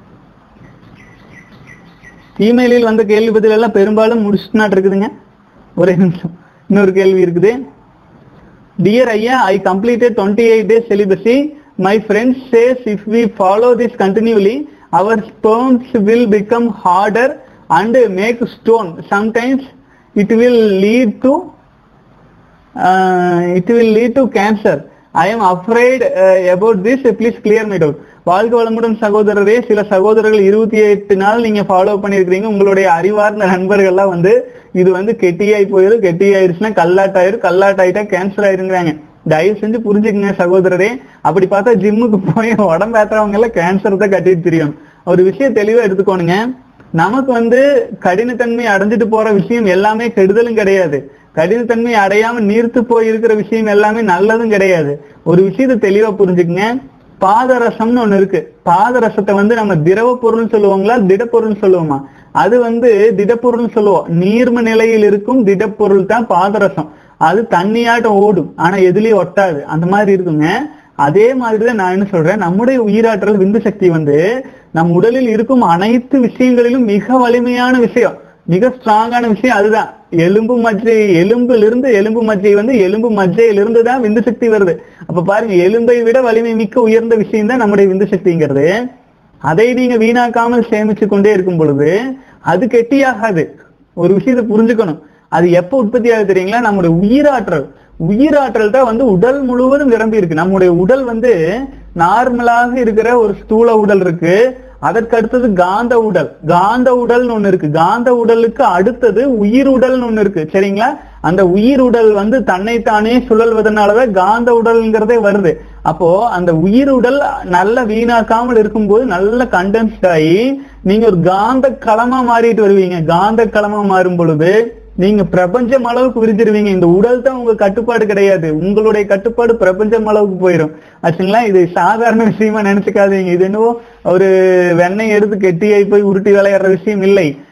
இமெயிலில் வந்த கேள்வி பதில் எல்லாம் பெரும்பாலும் முடிச்சுட்டு இருக்குதுங்க ஒரே நிமிஷம் இன்னொரு கேள்வி இருக்குது டியர் ஐயா I completed 28 eight days celibacy my friend says if we follow this continually our sperms will become harder and make stone sometimes it will lead to uh, it will lead to cancer i am afraid uh, about this please clear me doubt வாழ்க வளமுடன் சகோதரரே சில சகோதரர்கள் இருபத்தி எட்டு நாள் நீங்க ஃபாலோ பண்ணிருக்கீங்க உங்களுடைய அறிவார்ந்த நண்பர்கள்லாம் வந்து இது வந்து கெட்டியாய் போயிடும் கெட்டியாயிருச்சுன்னா கல்லாட்டாயிரும் கல்லாட்டாயிட்டா கேன்சர் ஆயிருங்கிறாங்க தயவு செஞ்சு புரிஞ்சுக்கங்க சகோதரரே அப்படி பார்த்தா ஜிம்முக்கு போய் உடம்பு ஏத்துறவங்க எல்லாம் கேன்சர் தான் கட்டிட்டு தெரியும் ஒரு விஷயம் தெளிவா எடுத்துக்கோணுங்க நமக்கு வந்து கடினத்தன்மை அடைஞ்சிட்டு போற விஷயம் எல்லாமே கெடுதலும் கிடையாது கடினத்தன்மை அடையாம நீர்த்து போய் இருக்கிற விஷயம் எல்லாமே நல்லதும் கிடையாது ஒரு விஷயத்தை தெளிவா புரிஞ்சுக்குங்க பாதரசம்னு ஒண்ணு இருக்கு பாதரசத்தை வந்து நம்ம திரவ பொருள்னு சொல்லுவோங்களா திடப்பொருள்னு சொல்லுவோமா அது வந்து திடப்பொருள்னு சொல்லுவோம் நீர்ம நிலையில் இருக்கும் திடப்பொருள் தான் பாதரசம் அது தண்ணியாட்டம் ஓடும் ஆனா எதுலயும் ஒட்டாது அந்த மாதிரி இருக்குங்க அதே மாதிரிதான் நான் என்ன சொல்றேன் நம்முடைய உயிராற்றல் விந்து சக்தி வந்து நம் உடலில் இருக்கும் அனைத்து விஷயங்களிலும் மிக வலிமையான விஷயம் மிக ஸ்ட்ராங்கான விஷயம் அதுதான் எலும்பு மஜ்ஜை எலும்புல இருந்து எலும்பு மஜ்ஜை வந்து எலும்பு மஜ்ஜையிலிருந்து தான் விந்து சக்தி வருது அப்ப பாருங்க எலும்பை விட வலிமை மிக்க உயர்ந்த விஷயம் தான் நம்முடைய விந்து சக்திங்கிறது அதை நீங்க வீணாக்காமல் சேமிச்சு கொண்டே இருக்கும் பொழுது அது கெட்டியாகாது ஒரு விஷயத்தை புரிஞ்சுக்கணும் அது எப்ப உற்பத்தி ஆகுது தெரியுங்களா நம்முடைய உயிராற்றல் உயிராற்றல் தான் வந்து உடல் முழுவதும் நிரம்பி இருக்கு நம்முடைய உடல் வந்து நார்மலாக இருக்கிற ஒரு ஸ்தூல உடல் இருக்கு அதற்கு அடுத்தது காந்த உடல் காந்த உடல்னு ஒண்ணு இருக்கு காந்த உடலுக்கு அடுத்தது உயிர் உடல்னு ஒண்ணு இருக்கு சரிங்களா அந்த உயிர் உடல் வந்து தன்னைத்தானே சுழல்வதனாலதான் காந்த உடல்ங்கிறதே வருது அப்போ அந்த உயிர் உடல் நல்ல வீணாக்காமல் இருக்கும்போது நல்ல கண்டென்ஸ்ட் ஆகி நீங்க ஒரு காந்த களமா மாறிட்டு வருவீங்க காந்த களமா மாறும் பொழுது நீங்க பிரபஞ்சம் அளவுக்கு விரிஞ்சிருவீங்க இந்த உடல் தான் உங்க கட்டுப்பாடு கிடையாது உங்களுடைய கட்டுப்பாடு பிரபஞ்சம் அளவுக்கு போயிடும் ஆச்சுங்களா இது சாதாரண விஷயமா நினைச்சுக்காதீங்க இது என்னவோ ஒரு வெண்ணெய் எடுத்து கெட்டியாய் போய் உருட்டி விளையாடுற விஷயம் இல்லை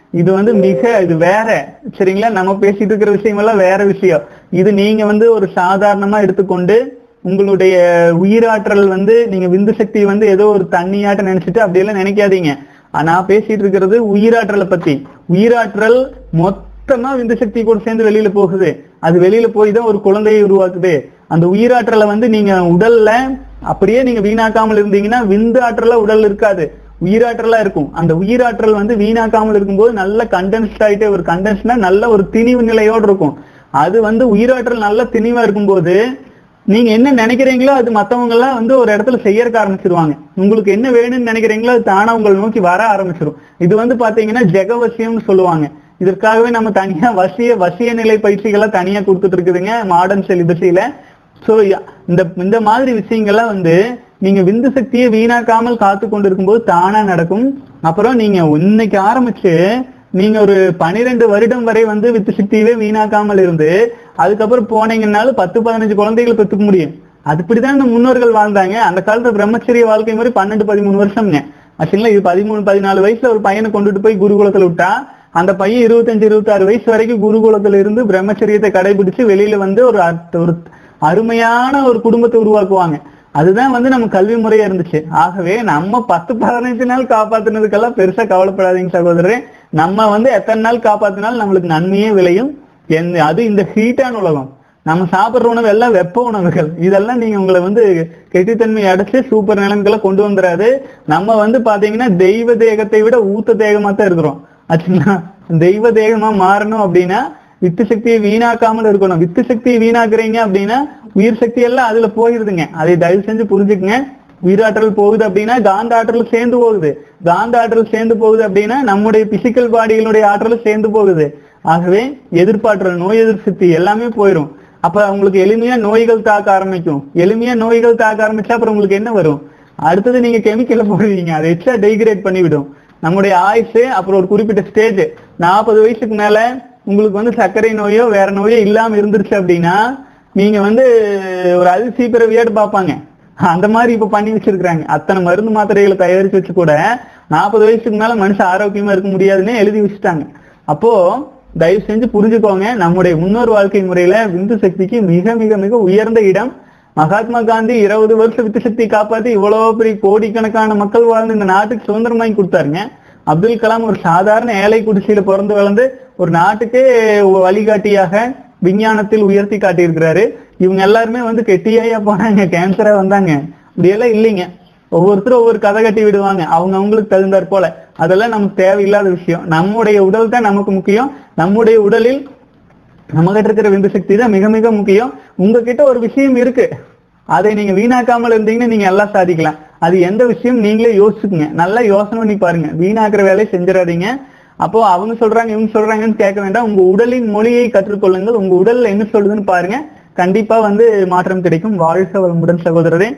இது வந்து மிக இது வேற சரிங்களா நம்ம பேசிட்டு இருக்கிற விஷயம் எல்லாம் வேற விஷயம் இது நீங்க வந்து ஒரு சாதாரணமா எடுத்துக்கொண்டு உங்களுடைய உயிராற்றல் வந்து நீங்க விந்து சக்தி வந்து ஏதோ ஒரு தண்ணியாட்ட நினைச்சிட்டு அப்படியெல்லாம் நினைக்காதீங்க நான் பேசிட்டு இருக்கிறது உயிராற்றலை பத்தி உயிராற்றல் மொத்தமா விந்து சக்தி கூட சேர்ந்து வெளியில போகுது அது வெளியில போய் தான் ஒரு குழந்தையை உருவாக்குது அந்த உயிராற்றலை வந்து நீங்க உடல்ல அப்படியே நீங்க வீணாக்காமல் இருந்தீங்கன்னா விந்து ஆற்றலா உடல் இருக்காது உயிராற்றலா இருக்கும் அந்த உயிராற்றல் வந்து வீணாக்காமல் இருக்கும்போது நல்ல கண்டென்ஸ்ட் ஆயிட்டே ஒரு கண்டென்ஸ்னா நல்ல ஒரு திணிவு நிலையோடு இருக்கும் அது வந்து உயிராற்றல் நல்ல திணிவா இருக்கும்போது நீங்க என்ன நினைக்கிறீங்களோ அது மத்தவங்க எல்லாம் வந்து ஒரு இடத்துல செய்யறக்க ஆரம்பிச்சிருவாங்க உங்களுக்கு என்ன வேணும்னு நினைக்கிறீங்களோ அது தானா உங்களை நோக்கி வர ஆரம்பிச்சிடும் இது வந்து பாத்தீங்கன்னா ஜெகவசியம்னு சொல்லுவாங்க இதற்காகவே நம்ம தனியா வசிய வசிய நிலை பயிற்சிகளை தனியா கொடுத்துட்டு இருக்குதுங்க மாடர்ன் செலிபஸில சோ இந்த இந்த மாதிரி விஷயங்கள்லாம் வந்து நீங்க விந்து சக்தியை வீணாக்காமல் காத்து கொண்டு இருக்கும்போது தானா நடக்கும் அப்புறம் நீங்க இன்னைக்கு ஆரம்பிச்சு நீங்க ஒரு பனிரெண்டு வருடம் வரை வந்து வித்து சக்தியவே வீணாக்காமல் இருந்து அதுக்கப்புறம் போனீங்கன்னாலும் பத்து பதினஞ்சு குழந்தைகளை பெற்றுக்க முடியும் அதுபடிதான் இந்த முன்னோர்கள் வாழ்ந்தாங்க அந்த காலத்துல பிரம்மச்சரிய வாழ்க்கை மாதிரி பன்னெண்டு பதிமூணு வருஷம்ங்க ஆக்சுவலா இது பதிமூணு பதினாலு வயசுல ஒரு பையனை கொண்டுட்டு போய் குருகுலத்துல விட்டா அந்த பையன் இருபத்தஞ்சு இருபத்தாறு வயசு வரைக்கும் குருகுலத்துல இருந்து பிரம்மச்சரியத்தை கடைபிடிச்சு வெளியில வந்து ஒரு அர்த்த- ஒரு அருமையான ஒரு குடும்பத்தை உருவாக்குவாங்க அதுதான் வந்து நம்ம கல்வி முறையா இருந்துச்சு ஆகவே நம்ம பத்து பதினஞ்சு நாள் காப்பாத்துனதுக்கெல்லாம் பெருசா கவலைப்படாதீங்க சகோதரரே நம்ம வந்து எத்தனை நாள் காப்பாத்தினாலும் நம்மளுக்கு நன்மையே விளையும் எந்த- அது இந்த ஹீட்டான உலகம் நம்ம சாப்பிடுற உணவு எல்லாம் வெப்ப உணவுகள் இதெல்லாம் நீங்க உங்களை வந்து கெட்டித்தன்மை அடைச்சு சூப்பர் நிலைமைகளை கொண்டு வந்துடாது நம்ம வந்து பாத்தீங்கன்னா தெய்வ தேகத்தை விட ஊத்த தேகமா தான் இருக்கிறோம் ஆச்சுங்களா தெய்வ தேகமா மாறணும் அப்படின்னா வித்து சக்தியை வீணாக்காமல் இருக்கணும் வித்து சக்தியை வீணாக்குறீங்க அப்படின்னா உயிர் சக்தி எல்லாம் அதுல போயிருதுங்க அதை தயவு செஞ்சு புரிஞ்சுக்குங்க உயிராற்றல் போகுது அப்படின்னா காந்த ஆற்றல் சேர்ந்து போகுது காந்த ஆற்றல் சேர்ந்து போகுது அப்படின்னா நம்முடைய பிசிக்கல் பாடிகளுடைய ஆற்றல் சேர்ந்து போகுது ஆகவே எதிர்ப்பாற்றல் நோய் எதிர்ப்பு சக்தி எல்லாமே போயிடும் அப்ப உங்களுக்கு எளிமையா நோய்கள் தாக்க ஆரம்பிக்கும் எளிமையா நோய்கள் தாக்க ஆரம்பிச்சா அப்புறம் உங்களுக்கு என்ன வரும் அடுத்தது நீங்க கெமிக்கலை போடுவீங்க அதை எக்ஸ்ட்ரா டெய்கிரேட் பண்ணிவிடும் நம்முடைய ஆயுசு அப்புறம் ஒரு குறிப்பிட்ட ஸ்டேஜ் நாற்பது வயசுக்கு மேல உங்களுக்கு வந்து சர்க்கரை நோயோ வேற நோயோ இல்லாம இருந்துருச்சு அப்படின்னா நீங்க வந்து ஒரு அதிர்ச்சி பிறவியாட்டு பார்ப்பாங்க அந்த மாதிரி இப்ப பண்ணி வச்சிருக்காங்க அத்தனை மருந்து மாத்திரைகளை தயாரிச்சு வச்சு கூட நாற்பது வயசுக்கு மேல மனுஷன் ஆரோக்கியமா இருக்க முடியாதுன்னு எழுதி வச்சுட்டாங்க அப்போ தயவு செஞ்சு புரிஞ்சுக்கோங்க நம்முடைய முன்னோர் வாழ்க்கை முறையில விந்து சக்திக்கு மிக மிக மிக உயர்ந்த இடம் மகாத்மா காந்தி இருபது வருஷம் வித்து சக்தி காப்பாத்தி இவ்வளவு பெரிய கோடிக்கணக்கான மக்கள் வாழ்ந்து இந்த நாட்டுக்கு சுதந்திரம் வாங்கி கொடுத்தாருங்க அப்துல் கலாம் ஒரு சாதாரண ஏழை குடிசையில பிறந்து வளர்ந்து ஒரு நாட்டுக்கே ஒரு வழிகாட்டியாக விஞ்ஞானத்தில் உயர்த்தி காட்டியிருக்கிறாரு இவங்க எல்லாருமே வந்து கெட்டியாயா போனாங்க கேன்சரா வந்தாங்க இப்படியெல்லாம் இல்லைங்க ஒவ்வொருத்தரும் ஒவ்வொரு கதை கட்டி விடுவாங்க அவங்க அவங்களுக்கு தகுந்தாற் போல அதெல்லாம் நமக்கு தேவையில்லாத விஷயம் நம்முடைய உடல் தான் நமக்கு முக்கியம் நம்முடைய உடலில் நம்ம கிட்ட இருக்கிற விந்து சக்தி தான் மிக மிக முக்கியம் உங்ககிட்ட ஒரு விஷயம் இருக்கு அதை நீங்க வீணாக்காமல் இருந்தீங்கன்னா நீங்க எல்லாம் சாதிக்கலாம் அது எந்த விஷயம் நீங்களே யோசிச்சுக்குங்க நல்லா யோசனை பண்ணி பாருங்க வீணாக்குற வேலையை செஞ்சிடாதீங்க அப்போ அவங்க சொல்றாங்க இவங்க சொல்றாங்கன்னு கேட்க வேண்டாம் உங்க உடலின் மொழியை கற்றுக்கொள்ளுங்கள் உங்க உடல்ல என்ன சொல்லுதுன்னு பாருங்க கண்டிப்பா வந்து மாற்றம் கிடைக்கும் வாழ்க வளமுடன் சகோதரரே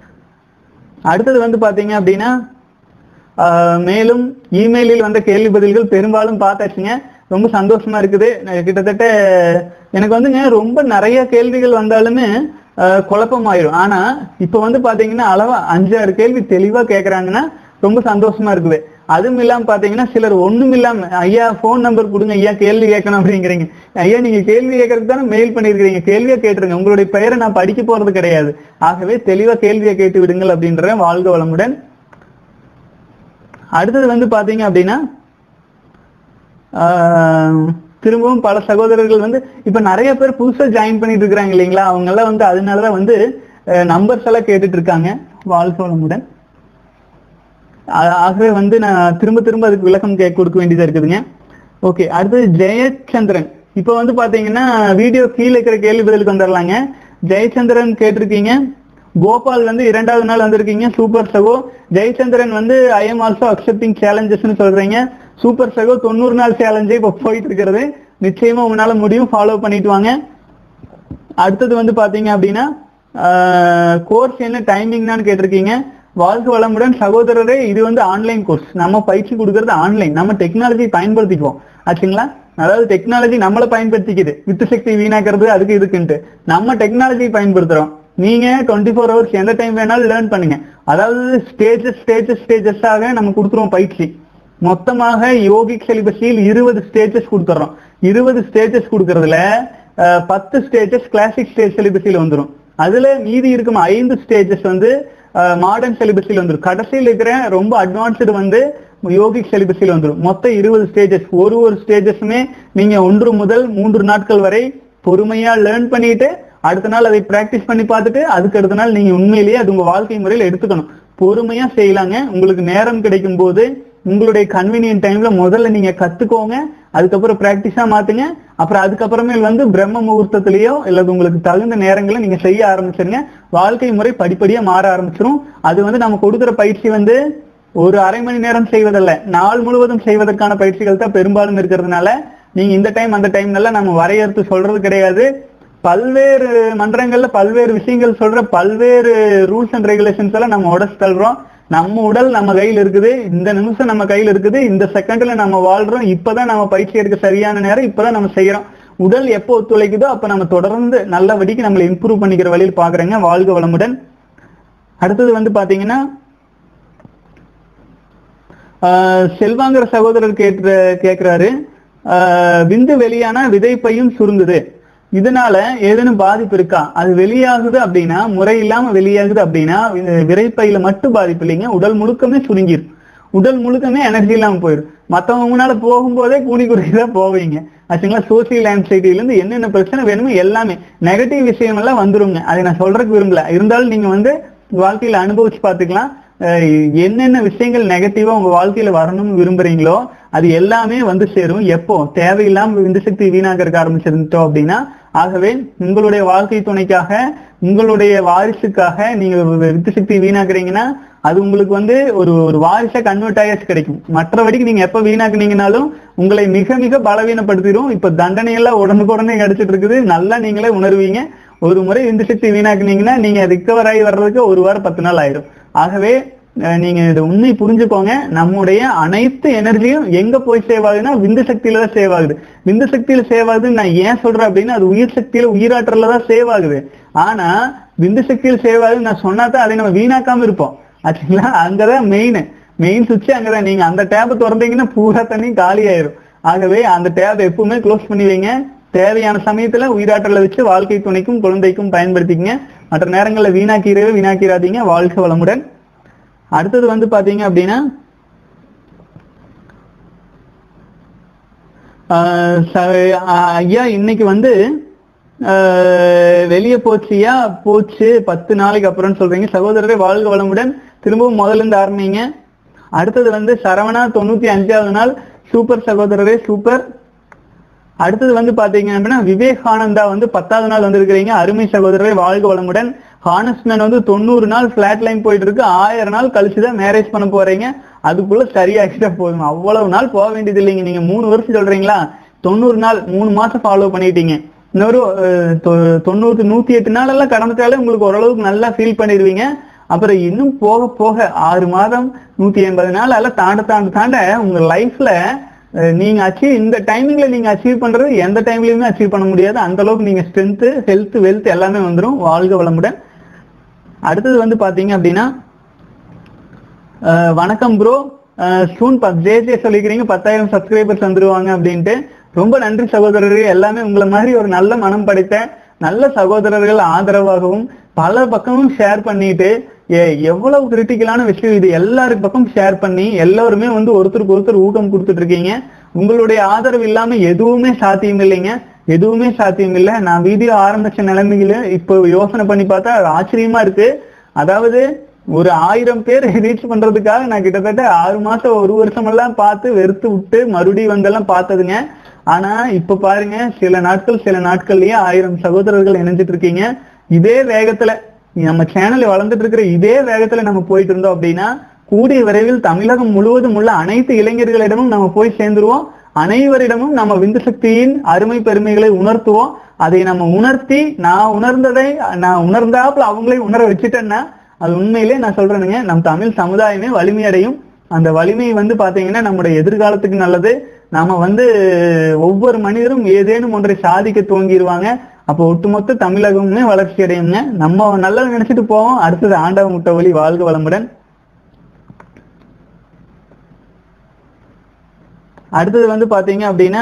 அடுத்தது வந்து பாத்தீங்க அப்படின்னா ஆஹ் மேலும் இமெயிலில் வந்த கேள்வி பதில்கள் பெரும்பாலும் பார்த்தாச்சுங்க ரொம்ப சந்தோஷமா இருக்குது நான் கிட்டத்தட்ட எனக்கு வந்துங்க ரொம்ப நிறைய கேள்விகள் வந்தாலுமே ஆஹ் குழப்பமாயிரும் ஆனா இப்ப வந்து பாத்தீங்கன்னா அளவா அஞ்சாறு கேள்வி தெளிவா கேக்குறாங்கன்னா ரொம்ப சந்தோஷமா இருக்குது அதுவும் இல்லாம பாத்தீங்கன்னா சிலர் ஒண்ணும் இல்லாம ஐயா போன் நம்பர் கொடுங்க ஐயா கேள்வி கேட்கணும் அப்படிங்கிறீங்க ஐயா நீங்க கேள்வி கேட்கறதுக்கு தானே மெயில் பண்ணிருக்கீங்க கேள்வியா கேட்டுருங்க உங்களுடைய பெயரை நான் படிக்க போறது கிடையாது ஆகவே தெளிவா கேள்வியை கேட்டு விடுங்கள் அப்படின்ற வாழ்க வளமுடன் அடுத்தது வந்து பாத்தீங்க அப்படின்னா ஆஹ், திரும்பவும் பல சகோதரர்கள் வந்து இப்ப நிறைய பேர் புதுசா ஜாயின் பண்ணிட்டு இருக்காங்க இல்லைங்களா அவங்க எல்லாம் வந்து அதனாலதான் வந்து நம்பர்ஸ் எல்லாம் கேட்டுட்டு இருக்காங்க வாழ்க வளமுடன் ஆ- ஆகவே வந்து நான் திரும்ப திரும்ப அதுக்கு விளக்கம் கே கொடுக்க வேண்டியதா இருக்குதுங்க ஓகே அடுத்தது ஜெயச்சந்திரன் இப்போ வந்து பாத்தீங்கன்னா வீடியோ கீழே இருக்கிற கேள்வி பதிலுக்கு வந்துடலாங்க ஜெயச்சந்திரன் கேட்டிருக்கீங்க கோபால் வந்து இரண்டாவது நாள் வந்திருக்கீங்க சூப்பர் சகோ ஜெயச்சந்திரன் வந்து ஐ எம் ஆல்சோ அக்செப்டிங் சேலஞ்சஸ்னு சொல்றீங்க சூப்பர் சகோ தொண்ணூறு நாள் சேலஞ்சே இப்போ போயிட்டு இருக்கிறது நிச்சயமா உங்களால முடியும் ஃபாலோ பண்ணிட்டு வாங்க அடுத்தது வந்து பாத்தீங்க அப்படின்னா கோர்ஸ் என்ன டைமிங்னான்னு கேட்டிருக்கீங்க வாழ்க வளமுடன் சகோதரரே இது வந்து ஆன்லைன் கோர்ஸ் நம்ம பயிற்சி கொடுக்கறது ஆன்லைன் நம்ம டெக்னாலஜி பயன்படுத்திக்குவோம் ஆச்சுங்களா அதாவது டெக்னாலஜி நம்மளை பயன்படுத்திக்குது வித்து சக்தி வீணாக்கிறது அதுக்கு இதுக்குன்ட்டு நம்ம டெக்னாலஜி பயன்படுத்துறோம் நீங்க டுவெண்ட்டி ஃபோர் ஹவர்ஸ் எந்த டைம் வேணாலும் லேர்ன் பண்ணுங்க அதாவது ஸ்டேஜஸ் ஸ்டேஜஸ் ஸ்டேஜஸாக நம்ம கொடுத்துருவோம் பயிற்சி மொத்தமாக யோகிக் செலிபஸில் இருபது ஸ்டேஜஸ் கொடுத்துறோம் இருபது ஸ்டேஜஸ் கொடுக்கறதுல அஹ், பத்து ஸ்டேஜஸ் கிளாசிக் ஸ்டேஜ் சிலிபஸில் வந்துரும் அதுல மீதி இருக்கும் ஐந்து ஸ்டேஜஸ் வந்து மாடர்ன் சிலிபஸில் வந்துரும் கடைசியில் இருக்கிற ரொம்ப அட்வான்ஸ்டு வந்து யோகிக் சிலிபஸில் வந்துரும் மொத்தம் இருபது ஸ்டேஜஸ் ஒரு ஒரு ஸ்டேஜஸுமே நீங்க ஒன்று முதல் மூன்று நாட்கள் வரை பொறுமையா லேர்ன் பண்ணிட்டு அடுத்த நாள் அதை பிராக்டிஸ் பண்ணி பார்த்துட்டு அதுக்கு அடுத்த நாள் நீங்க உண்மையிலேயே அது உங்க வாழ்க்கை முறையில் எடுத்துக்கணும் பொறுமையா செய்யலாங்க உங்களுக்கு நேரம் கிடைக்கும் போது உங்களுடைய கன்வீனியன்ட் டைம்ல முதல்ல நீங்க கத்துக்கோங்க அதுக்கப்புறம் பிராக்டிஸா மாத்துங்க அப்புறம் அதுக்கப்புறமேல் வந்து பிரம்ம முகூர்த்தத்திலேயோ இல்லது உங்களுக்கு தகுந்த நேரங்களை நீங்க செய்ய ஆரம்பிச்சிருங்க வாழ்க்கை முறை படிப்படியா மாற ஆரம்பிச்சிரும் அது வந்து நம்ம கொடுக்குற பயிற்சி வந்து ஒரு அரை மணி நேரம் செய்வதல்ல நாள் முழுவதும் செய்வதற்கான பயிற்சிகள் தான் பெரும்பாலும் இருக்கிறதுனால நீங்க இந்த டைம் அந்த டைம்ல நம்ம வரையறுத்து சொல்றது கிடையாது பல்வேறு மன்றங்கள்ல பல்வேறு விஷயங்கள் சொல்ற பல்வேறு ரூல்ஸ் அண்ட் ரெகுலேஷன்ஸ் எல்லாம் நம்ம உடச்சு தள்ளுறோம் நம்ம உடல் நம்ம கையில் இருக்குது இந்த நிமிஷம் நம்ம கையில் இருக்குது இந்த செகண்ட்ல நம்ம வாழ்றோம் இப்பதான் நம்ம பயிற்சி எடுக்க சரியான நேரம் இப்பதான் நம்ம செய்யறோம் உடல் எப்போ ஒத்துழைக்குதோ அப்ப நம்ம தொடர்ந்து நல்லபடிக்கு நம்மளை இம்ப்ரூவ் பண்ணிக்கிற வழியில் பாக்குறேங்க வாழ்க வளமுடன் அடுத்தது வந்து பாத்தீங்கன்னா ஆஹ் செல்வாங்கிற சகோதரர் கேட்கிற கேக்குறாரு ஆஹ் விந்து வெளியானா விதைப்பையும் சுருங்குது இதனால ஏதேனும் பாதிப்பு இருக்கா அது வெளியாகுது அப்படின்னா முறை இல்லாம வெளியாகுது அப்படின்னா வி- விரைப்பையில மட்டும் பாதிப்பு இல்லைங்க உடல் முழுக்கமே சுருங்கிரும் உடல் முழுக்கமே எனர்ஜி இல்லாம போயிடும் மத்தவங்க முன்னால போகும்போதே கூடி குறைதான் போவீங்க ஆச்சுங்களா சோசியல் ஆன்சைட்டில இருந்து என்னென்ன பிரச்சனை வேணுமோ எல்லாமே நெகட்டிவ் விஷயம் எல்லாம் வந்துருங்க அதை நான் சொல்றதுக்கு விரும்பல இருந்தாலும் நீங்க வந்து வாழ்க்கையில அனுபவிச்சு பாத்துக்கலாம் அஹ் என்னென்ன விஷயங்கள் நெகட்டிவா உங்க வாழ்க்கையில வரணும்னு விரும்புறீங்களோ அது எல்லாமே வந்து சேரும் எப்போ தேவையில்லாம இந்த சக்தி வீணாக்கிறதுக்கு ஆரம்பிச்சிருந்தோம் அப்படின்னா ஆகவே உங்களுடைய வாழ்க்கை துணைக்காக உங்களுடைய வாரிசுக்காக நீங்க வித்து சக்தி வீணாக்குறீங்கன்னா அது உங்களுக்கு வந்து ஒரு ஒரு வாரிசா கன்வெர்ட் ஆயாச்சு கிடைக்கும் மற்றபடிக்கு நீங்க எப்ப வீணாக்குனீங்கனாலும் உங்களை மிக மிக பலவீனப்படுத்திடும் இப்ப தண்டனை எல்லாம் உடனுக்குடனே கிடைச்சிட்டு இருக்குது நல்லா நீங்களே உணர்வீங்க ஒரு முறை இந்த சக்தி வீணாக்குனீங்கன்னா நீங்க ரிக்கவர் ஆகி வர்றதுக்கு ஒரு வாரம் பத்து நாள் ஆயிரும் ஆகவே அஹ், நீங்க இந்த உண்மை புரிஞ்சுக்கோங்க நம்முடைய அனைத்து எனர்ஜியும் எங்க போய் சேவ் ஆகுதுன்னா விந்து சக்தியில தான் சேவ் ஆகுது விந்து சக்தியில சேவ் ஆகுதுன்னு நான் ஏன் சொல்றேன் அப்படின்னா அது உயிர் சக்தியில உயிராற்றல தான் சேவ் ஆகுது ஆனா விந்து சக்தியில சேவ் ஆகுதுன்னு நான் சொன்னா தான் அதை நம்ம வீணாக்காம இருப்போம் ஆச்சுங்களா அங்கதான் மெயின் மெயின் சுவிட்ச் அங்கதான் நீங்க அந்த டேப் திறந்தீங்கன்னா பூரா தண்ணி காலி ஆயிரும் ஆகவே அந்த டேப் எப்பவுமே க்ளோஸ் பண்ணி வைங்க தேவையான சமயத்துல உயிராற்றலை வச்சு வாழ்க்கை துணைக்கும் குழந்தைக்கும் பயன்படுத்திக்கங்க மற்ற நேரங்களில் வீணாக்கிறவே வீணாக்கிறாதீங்க வாழ்க வளமுடன் அடுத்தது வந்து பாத்தீங்க அப்படின்னா ஆஹ் ச- ஆஹ் ஐயா இன்னைக்கு வந்து ஆஹ் வெளியே போச்சியா போச்சு பத்து நாளைக்கு அப்புறம்னு சொல்றீங்க சகோதரரே வாழ்க வளமுடன் திரும்பவும் முதல்ல இருந்து ஆரம்பிங்க அடுத்தது வந்து சரவணா தொண்ணூத்தி அஞ்சாவது நாள் சூப்பர் சகோதரரே சூப்பர் அடுத்தது வந்து பாத்தீங்க அப்படின்னா விவேகானந்தா வந்து பத்தாவது நாள் வந்திருக்கிறீங்க அருமை சகோதரரை வாழ்க வளமுடன் ஹானஸ்மேன் வந்து தொண்ணூறு நாள் பிளாட் லைன் போயிட்டு இருக்கு ஆயிரம் நாள் கழிச்சுதான் மேரேஜ் பண்ண போறீங்க அதுக்குள்ள சரியாகிட்டா போதும் அவ்வளவு நாள் போக வேண்டியது இல்லைங்க நீங்க மூணு வருஷம் சொல்றீங்களா தொண்ணூறு நாள் மூணு மாசம் ஃபாலோ பண்ணிட்டீங்க இன்னொரு அஹ், தொ- தொண்ணூத்தி நூத்தி எட்டு நாள் எல்லாம் கடந்துட்டாலே உங்களுக்கு ஓரளவுக்கு நல்லா ஃபீல் பண்ணிடுவீங்க அப்புறம் இன்னும் போக போக ஆறு மாதம் நூத்தி எண்பது நாள் எல்லாம் தாண்ட தாண்ட தாண்ட உங்க லைஃப்ல அஹ் நீங்க அச்சீவ் இந்த டைமிங்ல நீங்க அச்சீவ் பண்றது எந்த டைம்லயுமே அச்சீவ் பண்ண முடியாது அந்த அளவுக்கு நீங்க ஸ்ட்ரென்த் ஹெல்த் வெல்த் எல்லாமே வந்துரும் வாழ்க வளமுடன் அடுத்தது வந்து பாத்தீங்க அப்படின்னா அஹ் வணக்கம் ப்ரோ ஸ்டூன் ஜே ஜே சொல்லிக்கிறீங்க பத்தாயிரம் சப்ஸ்கிரைபர்ஸ் வந்துருவாங்க அப்படின்ட்டு ரொம்ப நன்றி சகோதரர்கள் எல்லாமே உங்களை மாதிரி ஒரு நல்ல மனம் படைத்த நல்ல சகோதரர்கள் ஆதரவாகவும் பல பக்கமும் ஷேர் பண்ணிட்டு எ- எவ்வளவு கிரிட்டிக்கலான விஷயம் இது எல்லாருக்கு பக்கம் ஷேர் பண்ணி எல்லாருமே வந்து ஒருத்தருக்கு ஒருத்தர் ஊக்கம் கொடுத்துட்டு இருக்கீங்க உங்களுடைய ஆதரவு இல்லாம எதுவுமே சாத்தியம் இல்லைங்க எதுவுமே சாத்தியம் இல்லை நான் வீடியோ ஆரம்பிச்ச நிலைமையில இப்போ யோசனை பண்ணி பார்த்தா ஆச்சரியமா இருக்கு அதாவது ஒரு ஆயிரம் பேர் ரீச் பண்றதுக்காக நான் கிட்டத்தட்ட ஆறு மாசம் ஒரு வருஷம் எல்லாம் பார்த்து வெறுத்து விட்டு மறுபடியும் வந்தெல்லாம் பார்த்ததுங்க ஆனா இப்ப பாருங்க சில நாட்கள் சில நாட்கள்லயே ஆயிரம் சகோதரர்கள் இணைஞ்சிட்டு இருக்கீங்க இதே வேகத்துல நம்ம சேனல் வளர்ந்துட்டு இருக்கிற இதே வேகத்துல நம்ம போயிட்டு இருந்தோம் அப்படின்னா கூடிய விரைவில் தமிழகம் முழுவதும் உள்ள அனைத்து இளைஞர்களிடமும் நம்ம போய் சேர்ந்துருவோம் அனைவரிடமும் நம்ம விந்து சக்தியின் அருமை பெருமைகளை உணர்த்துவோம் அதை நம்ம உணர்த்தி நான் உணர்ந்ததை நான் உணர்ந்தாப்புல அவங்களே உணர வச்சுட்டேன்னா அது உண்மையிலே நான் சொல்றேனுங்க நம் தமிழ் சமுதாயமே வலிமையடையும் அந்த வலிமை வந்து பாத்தீங்கன்னா நம்முடைய எதிர்காலத்துக்கு நல்லது நாம வந்து ஒவ்வொரு மனிதரும் ஏதேனும் ஒன்றை சாதிக்க துவங்கிடுவாங்க அப்போ ஒட்டுமொத்த தமிழகமுமே வளர்ச்சி அடையுங்க நம்ம நல்லது நினைச்சிட்டு போவோம் அடுத்தது ஆண்டவ முட்டை வழி வாழ்க வளமுடன் அடுத்தது வந்து பாத்தீங்க அப்படின்னா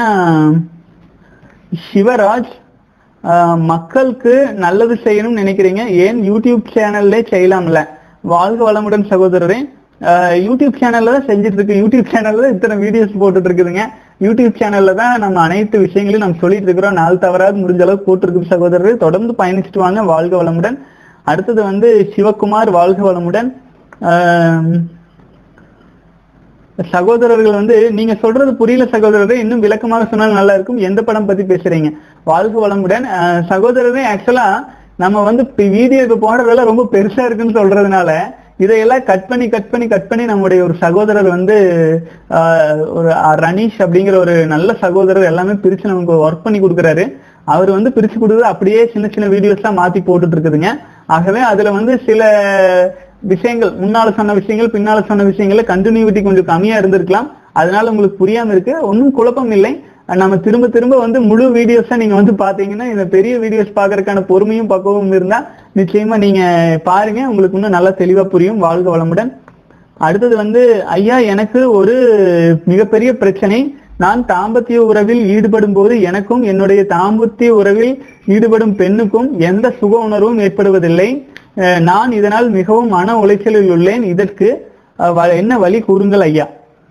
சிவராஜ் ஆஹ் மக்களுக்கு நல்லது செய்யணும்னு நினைக்கிறீங்க ஏன் யூடியூப் சேனல்லே செய்யலாம்ல வாழ்க வளமுடன் சகோதரரே ஆஹ் யூடியூப் சேனல்ல தான் செஞ்சுட்டு இருக்கு யூடியூப் சேனல்ல இத்தனை வீடியோஸ் போட்டுட்டு இருக்குதுங்க யூடியூப் சேனல்ல தான் நம்ம அனைத்து விஷயங்களையும் நம்ம சொல்லிட்டு இருக்கிறோம் நாள் தவறாது முடிஞ்ச அளவுக்கு போட்டிருக்கு சகோதரரே தொடர்ந்து பயணிச்சுட்டு வாங்க வாழ்க வளமுடன் அடுத்தது வந்து சிவகுமார் வாழ்க வளமுடன் ஆஹ் சகோதரர்கள் வந்து நீங்க சொல்றது புரியல சகோதரரே இன்னும் விளக்கமாக சொன்னால் நல்லா இருக்கும் எந்த படம் பத்தி பேசுறீங்க வாழ்க வளமுடன் அஹ் சகோதரரே ஆக்சுவலா நம்ம வந்து வீடியோ இப்ப போடுறதெல்லாம் ரொம்ப பெருசா இருக்குன்னு சொல்றதுனால இதையெல்லாம் கட் பண்ணி கட் பண்ணி கட் பண்ணி நம்முடைய ஒரு சகோதரர் வந்து ஆஹ், ஒரு அஹ், ரனீஷ் அப்படிங்கிற ஒரு நல்ல சகோதரர் எல்லாமே பிரிச்சு நமக்கு ஒர்க் பண்ணி கொடுக்குறாரு அவர் வந்து பிரிச்சு கொடுக்குறது அப்படியே சின்ன சின்ன வீடியோஸா மாத்தி போட்டுட்டு இருக்குதுங்க ஆகவே அதுல வந்து சில விஷயங்கள் முன்னால சொன்ன விஷயங்கள் பின்னால சொன்ன விஷயங்கள்ல கண்டினியூட்டி கொஞ்சம் கம்மியா இருந்திருக்கலாம் அதனால உங்களுக்கு புரியாம இருக்கு ஒன்றும் குழப்பம் இல்லை நம்ம திரும்ப திரும்ப வந்து முழு வீடியோஸா நீங்க வந்து பாத்தீங்கன்னா இந்த பெரிய வீடியோஸ் பாக்குறதுக்கான பொறுமையும் பக்குவமும் இருந்தா நிச்சயமா நீங்க பாருங்க உங்களுக்கு இன்னும் நல்லா தெளிவா புரியும் வாழ்க வளமுடன் அடுத்தது வந்து ஐயா எனக்கு ஒரு மிகப்பெரிய பிரச்சனை நான் தாம்பத்திய உறவில் ஈடுபடும் போது எனக்கும் என்னுடைய தாம்பத்திய உறவில் ஈடுபடும் பெண்ணுக்கும் எந்த சுக உணர்வும் ஏற்படுவதில்லை அஹ் நான் இதனால் மிகவும் மன உளைச்சலில் உள்ளேன் இதற்கு அஹ், வ- என்ன வழி கூறுங்கள் ஐயா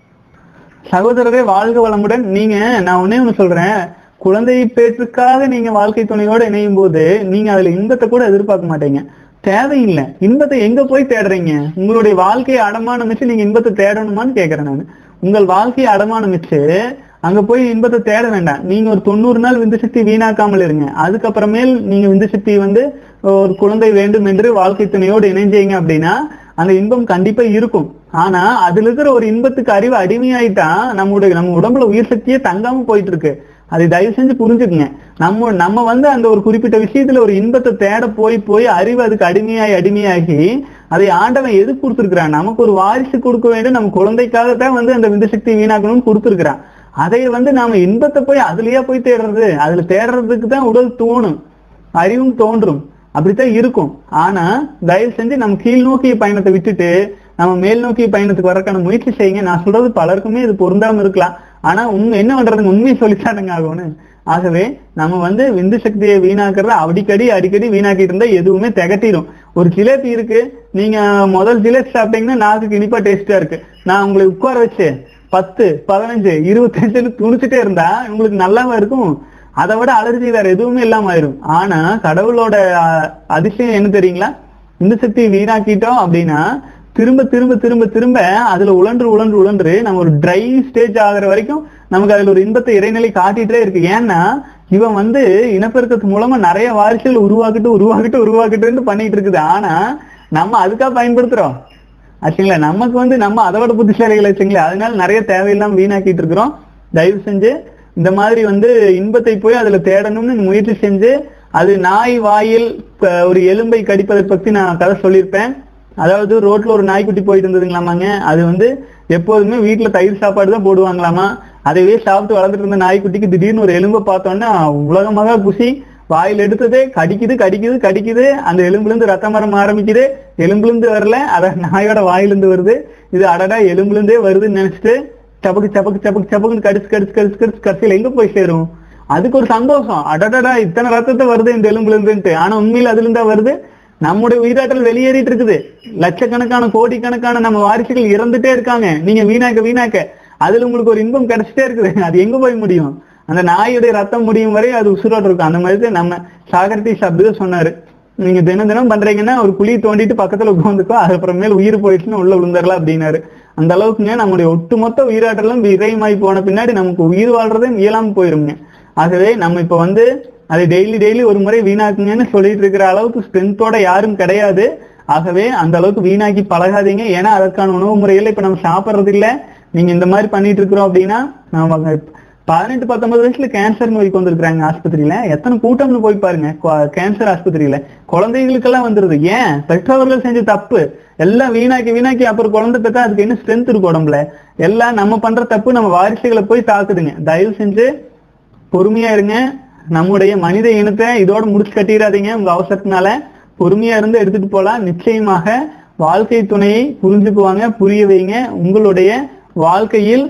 சகோதரரே வாழ்க வளமுடன் நீங்க நான் ஒண்ணே ஒண்ணு சொல்றேன் குழந்தை பேற்றுக்காக நீங்க வாழ்க்கை துணையோட இணையும் போது நீங்க அதுல இன்பத்தை கூட எதிர்பார்க்க மாட்டீங்க தேவையில்லை இன்பத்தை எங்க போய் தேடுறீங்க உங்களுடைய வாழ்க்கையை அடமானம் வச்சு நீங்க இன்பத்தை தேடணுமான்னு கேக்குறேன் நான் உங்கள் வாழ்க்கையை அடமானம் வச்சு அங்க போய் இன்பத்தை தேட வேண்டாம் நீங்க ஒரு தொண்ணூறு நாள் விந்து சக்தி வீணாக்காமல் இருங்க அதுக்கப்புறமேல் நீங்க விந்து சக்தி வந்து ஒரு குழந்தை வேண்டும் என்று வாழ்க்கை துணையோடு இணைஞ்சீங்க அப்படின்னா அந்த இன்பம் கண்டிப்பா இருக்கும் ஆனா அதுல இருக்கிற ஒரு இன்பத்துக்கு அறிவு அடிமையாயிட்டா நம்முடைய நம்ம உடம்புல உயிர் சக்தியே தங்காம போயிட்டு இருக்கு அதை தயவு செஞ்சு புரிஞ்சுக்குங்க நம்ம நம்ம வந்து அந்த ஒரு குறிப்பிட்ட விஷயத்துல ஒரு இன்பத்தை தேட போய் போய் அறிவு அதுக்கு அடிமையாகி அடிமையாகி அதை ஆண்டவன் எது கொடுத்துருக்கிறான் நமக்கு ஒரு வாரிசு கொடுக்க வேண்டும் நம்ம குழந்தைக்காகத்தான் வந்து அந்த விந்து சக்தி வீணாக்கணும்னு கொடுத்துருக்கிறான் அதை வந்து நாம இன்பத்தை போய் அதுலயே போய் தேடுறது அதுல தேடுறதுக்கு தான் உடல் தோணும் அறிவும் தோன்றும் அப்படித்தான் இருக்கும் ஆனா தயவு செஞ்சு நம்ம கீழ் நோக்கிய பயணத்தை விட்டுட்டு நம்ம மேல் நோக்கிய பயணத்துக்கு வரக்கான முயற்சி செய்யுங்க நான் சொல்றது பலருக்குமே இது பொருந்தாம இருக்கலாம் ஆனா உண்மை என்ன பண்றதுங்க உண்மையை சொல்லித்தானுங்க ஆகும்னு ஆகவே நம்ம வந்து விந்து சக்தியை வீணாக்குறத அடிக்கடி அடிக்கடி வீணாக்கிட்டு இருந்தா எதுவுமே திகட்டிடும் ஒரு ஜிலேபி இருக்கு நீங்க முதல் ஜிலேபி சாப்பிட்டீங்கன்னா நாக்குக்கு இனிப்பா டேஸ்டா இருக்கு நான் உங்களை உட்கார வச்சு பத்து பதினஞ்சு இருபத்தஞ்சுன்னு துணிச்சுட்டே இருந்தா உங்களுக்கு நல்லாவா இருக்கும் அதை விட அலர்ஜி வேற எதுவுமே இல்லாம ஆயிரும் ஆனா கடவுளோட அஹ், அதிசயம் என்ன தெரியுங்களா இந்த சக்தியை வீணாக்கிட்டோம் அப்படின்னா திரும்ப திரும்ப திரும்ப திரும்ப அதுல உழன்று உழன்று உழன்று நம்ம ஒரு ட்ரை ஸ்டேஜ் ஆகுற வரைக்கும் நமக்கு அதுல ஒரு இன்பத்தை இறைநிலை காட்டிட்டே இருக்கு ஏன்னா இவன் வந்து இனப்பெருக்கத்து மூலமா நிறைய வாரிசுகள் உருவாக்கிட்டு உருவாக்கிட்டு உருவாக்கிட்டு பண்ணிட்டு இருக்குது ஆனா நம்ம அதுக்காக பயன்படுத்துறோம் ஆச்சுங்களா நமக்கு வந்து நம்ம அதை விட புத்திசாலிகள் வச்சுங்களா அதனால நிறைய தேவையில்லாம வீணாக்கிட்டு இருக்கிறோம் தயவு செஞ்சு இந்த மாதிரி வந்து இன்பத்தை போய் அதுல தேடணும்னு முயற்சி செஞ்சு அது நாய் வாயில் க- ஒரு எலும்பை கடிப்பதை பத்தி நான் கதை சொல்லியிருப்பேன் அதாவது ரோட்ல ஒரு நாய்க்குட்டி போயிட்டு இருந்ததுங்களாமாங்க அது வந்து எப்போதுமே வீட்டுல தயிர் சாப்பாடு தான் போடுவாங்களாமா அதைவே சாப்பிட்டு வளர்ந்துட்டு இருந்த நாய்க்குட்டிக்கு திடீர்னு ஒரு எலும்பை பார்த்தோன்னா உலகமாக குசி வாயில் எடுத்ததே கடிக்குது கடிக்குது கடிக்குது அந்த எலும்புல இருந்து ரத்தம் வர ஆரம்பிக்குது எலும்புல இருந்து வரல அத நாயோட வாயிலிருந்து வருது இது அடடா எலும்புல இருந்தே வருதுன்னு நினைச்சிட்டு சபக்கு சபக்கு சபக்கு சபக்குன்னு கடிச்சு கடிச்சு கடிச்சு கடிச்சு கடைசியில எங்க போய் சேரும் அதுக்கு ஒரு சந்தோஷம் அடடடா இத்தனை ரத்தத்தை வருது இந்த எலும்புல இருந்துன்ட்டு ஆனா உண்மையில அதுல இருந்தா வருது நம்முடைய உயிராற்றல் வெளியேறிட்டு இருக்குது லட்சக்கணக்கான கோடிக்கணக்கான நம்ம வாரிசுகள் இறந்துட்டே இருக்காங்க நீங்க வீணாக்க வீணாக்க அதுல உங்களுக்கு ஒரு இன்பம் கிடைச்சிட்டே இருக்குது அது எங்க போய் முடியும் அந்த நாயுடைய ரத்தம் முடியும் வரை அது உசுரோடு இருக்கும் அந்த மாதிரி தான் நம்ம சாகர்த்தி சப்து சொன்னாரு நீங்க தினம் தினம் பண்றீங்கன்னா ஒரு குழி தோண்டிட்டு பக்கத்துல உட்காந்துக்கோ அதுக்கப்புறமேல் உயிர் போயிடுச்சுன்னு உள்ள விழுந்துடலாம் அப்படின்னாரு அந்த அளவுக்குங்க நம்முடைய ஒட்டுமொத்த உயிராற்றலும் விரயமாய் போன பின்னாடி நமக்கு உயிர் வாழ்றதே இயலாம போயிருங்க ஆகவே நம்ம இப்ப வந்து அதை டெய்லி டெய்லி ஒரு முறை வீணாக்குங்கன்னு சொல்லிட்டு இருக்கிற அளவுக்கு ஸ்ட்ரென்த்தோட யாரும் கிடையாது ஆகவே அந்த அளவுக்கு வீணாக்கி பழகாதீங்க ஏன்னா அதற்கான உணவு முறைகளை இப்ப நம்ம சாப்பிடுறது இல்ல நீங்க இந்த மாதிரி பண்ணிட்டு இருக்கிறோம் அப்படின்னா நம்ம பதினெட்டு பத்தொன்பது வயசுல கேன்சர் நோய்க்கு வந்திருக்காங்க ஆஸ்பத்திரியில எத்தனை கூட்டம்னு போய் பாருங்க கொ- கேன்சர் ஆஸ்பத்திரியில குழந்தைகளுக்கெல்லாம் வந்துருது ஏன் பெற்றோர்கள் செஞ்ச தப்பு எல்லாம் வீணாக்கி வீணாக்கி அப்புறம் குழந்தை பெற்றா அதுக்கு என்ன ஸ்ட்ரென்த் இருக்கு உடம்புல எல்லாம் நம்ம பண்ற தப்பு நம்ம வாரிசுகளை போய் தாக்குதுங்க தயவு செஞ்சு பொறுமையா இருங்க நம்முடைய மனித இனத்தை இதோட முடிச்சு கட்டிடாதீங்க உங்க அவசரத்தினால பொறுமையா இருந்து எடுத்துட்டு போலாம் நிச்சயமாக வாழ்க்கை துணையை புரிஞ்சுக்குவாங்க புரிய வைங்க உங்களுடைய வாழ்க்கையில்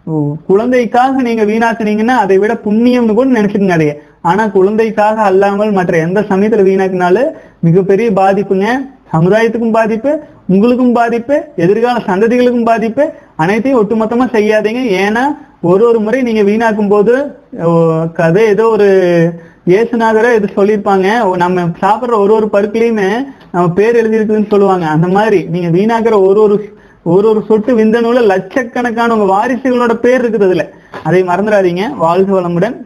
ஓ, குழந்தைக்காக நீங்க வீணாக்குனீங்கன்னா அதை விட புண்ணியம்னு கூட நினைச்சுக்கங்க அதைய ஆனா குழந்தைக்காக அல்லாமல் மற்ற எந்த சமயத்துல வீணாக்குனாலும் மிகப்பெரிய பாதிப்புங்க சமுதாயத்துக்கும் பாதிப்பு உங்களுக்கும் பாதிப்பு எதிர்கால சந்ததிகளுக்கும் பாதிப்பு அனைத்தையும் ஒட்டுமொத்தமா செய்யாதீங்க ஏன்னா ஒரு ஒரு முறை நீங்க வீணாக்கும் போது ஓ, கதை ஏதோ ஒரு இயேசுநாதரே இது சொல்லியிருப்பாங்க ஓ, நம்ம சாப்பிடுற ஒரு ஒரு பருக்குலயுமே நம்ம பேர் எழுதியிருக்குதுன்னு சொல்லுவாங்க அந்த மாதிரி நீங்க வீணாக்குற ஒரு ஒரு ஒரு ஒரு சொட்டு விந்தணுல லட்சக்கணக்கான உங்க வாரிசுகளோட பேர் இருக்குது அதுல அதை மறந்துடாதீங்க வாழ்க வளமுடன்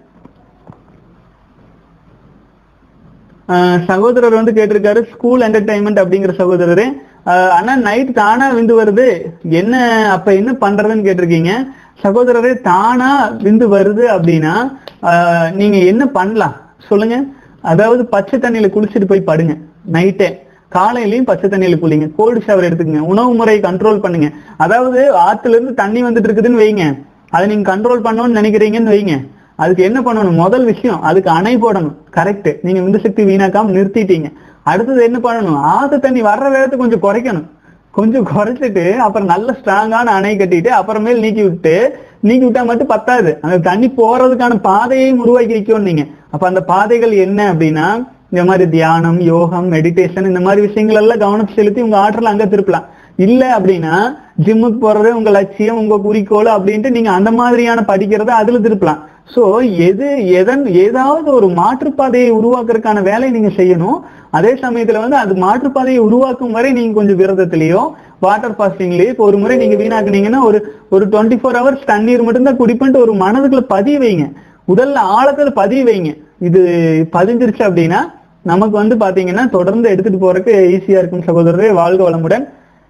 ஆஹ் சகோதரர் வந்து கேட்டிருக்காரு ஸ்கூல் என்டர்டைன்மெண்ட் அப்படிங்கிற சகோதரரு ஆஹ் அண்ணா நைட் தானா விந்து வருது என்ன அப்ப என்ன பண்றதுன்னு கேட்டிருக்கீங்க சகோதரரே தானா விந்து வருது அப்படின்னா ஆஹ் நீங்க என்ன பண்ணலாம் சொல்லுங்க அதாவது பச்சை தண்ணியில குளிச்சுட்டு போய் படுங்க நைட்டே காலையிலயும் பச்சை தண்ணியில குளிங்க கோல்டு ஷவர் எடுத்துக்கங்க உணவு முறையை கண்ட்ரோல் பண்ணுங்க அதாவது ஆத்துல இருந்து தண்ணி வந்துட்டு இருக்குதுன்னு வைங்க அதை நீங்க கண்ட்ரோல் பண்ணணும்னு நினைக்கிறீங்கன்னு வைங்க அதுக்கு என்ன பண்ணணும் முதல் விஷயம் அதுக்கு அணை போடணும் கரெக்ட் நீங்க விந்து சக்தி வீணாக்காம நிறுத்திட்டீங்க அடுத்தது என்ன பண்ணணும் ஆத்து தண்ணி வர்ற வேகத்தை கொஞ்சம் குறைக்கணும் கொஞ்சம் குறைச்சிட்டு அப்புறம் நல்ல ஸ்ட்ராங்கான அணை கட்டிட்டு அப்புறமேல் நீக்கி விட்டு நீக்கி விட்டா மட்டும் பத்தாது அந்த தண்ணி போறதுக்கான பாதையையும் உருவாக்கி வைக்கணும் நீங்க அப்ப அந்த பாதைகள் என்ன அப்படின்னா இந்த மாதிரி தியானம் யோகம் மெடிடேஷன் இந்த மாதிரி விஷயங்கள் எல்லாம் கவனம் செலுத்தி உங்க ஆற்றல் அங்க திருப்பலாம் இல்ல அப்படின்னா ஜிம்முக்கு போறது உங்க லட்சியம் உங்க குறிக்கோள் அப்படின்ட்டு நீங்க அந்த மாதிரியான படிக்கிறத அதுல திருப்பலாம் சோ எது எதன் ஏதாவது ஒரு மாற்றுப்பாதையை உருவாக்குறதுக்கான வேலையை நீங்க செய்யணும் அதே சமயத்துல வந்து அது மாற்றுப்பாதையை உருவாக்கும் வரை நீங்க கொஞ்சம் விரதத்திலேயோ வாட்டர் ஃபாஸ்டிங்லயோ இப்போ ஒரு முறை நீங்க வீணாக்குனீங்கன்னா ஒரு ஒரு டுவெண்ட்டி ஃபோர் ஹவர்ஸ் தண்ணீர் மட்டும்தான் குடிப்பேன்ட்டு ஒரு மனதுக்குள்ள பதிய வைங்க உடல்ல ஆழத்துல பதிய வைங்க இது பதிஞ்சிருச்சு அப்படின்னா நமக்கு வந்து பாத்தீங்கன்னா தொடர்ந்து எடுத்துட்டு போறதுக்கு ஈஸியா இருக்கும் சகோதரரே வாழ்க வளமுடன்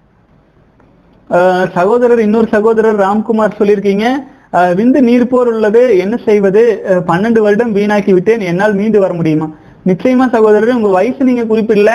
ஆஹ் சகோதரர் இன்னொரு சகோதரர் ராம்குமார் சொல்லியிருக்கீங்க ஆஹ் விந்து நீர் போர் உள்ளது என்ன செய்வது ஆஹ் பன்னெண்டு வருடம் வீணாக்கி விட்டேன் என்னால் மீண்டு வர முடியுமா நிச்சயமா சகோதரர் உங்க வயசு நீங்க குறிப்பிடல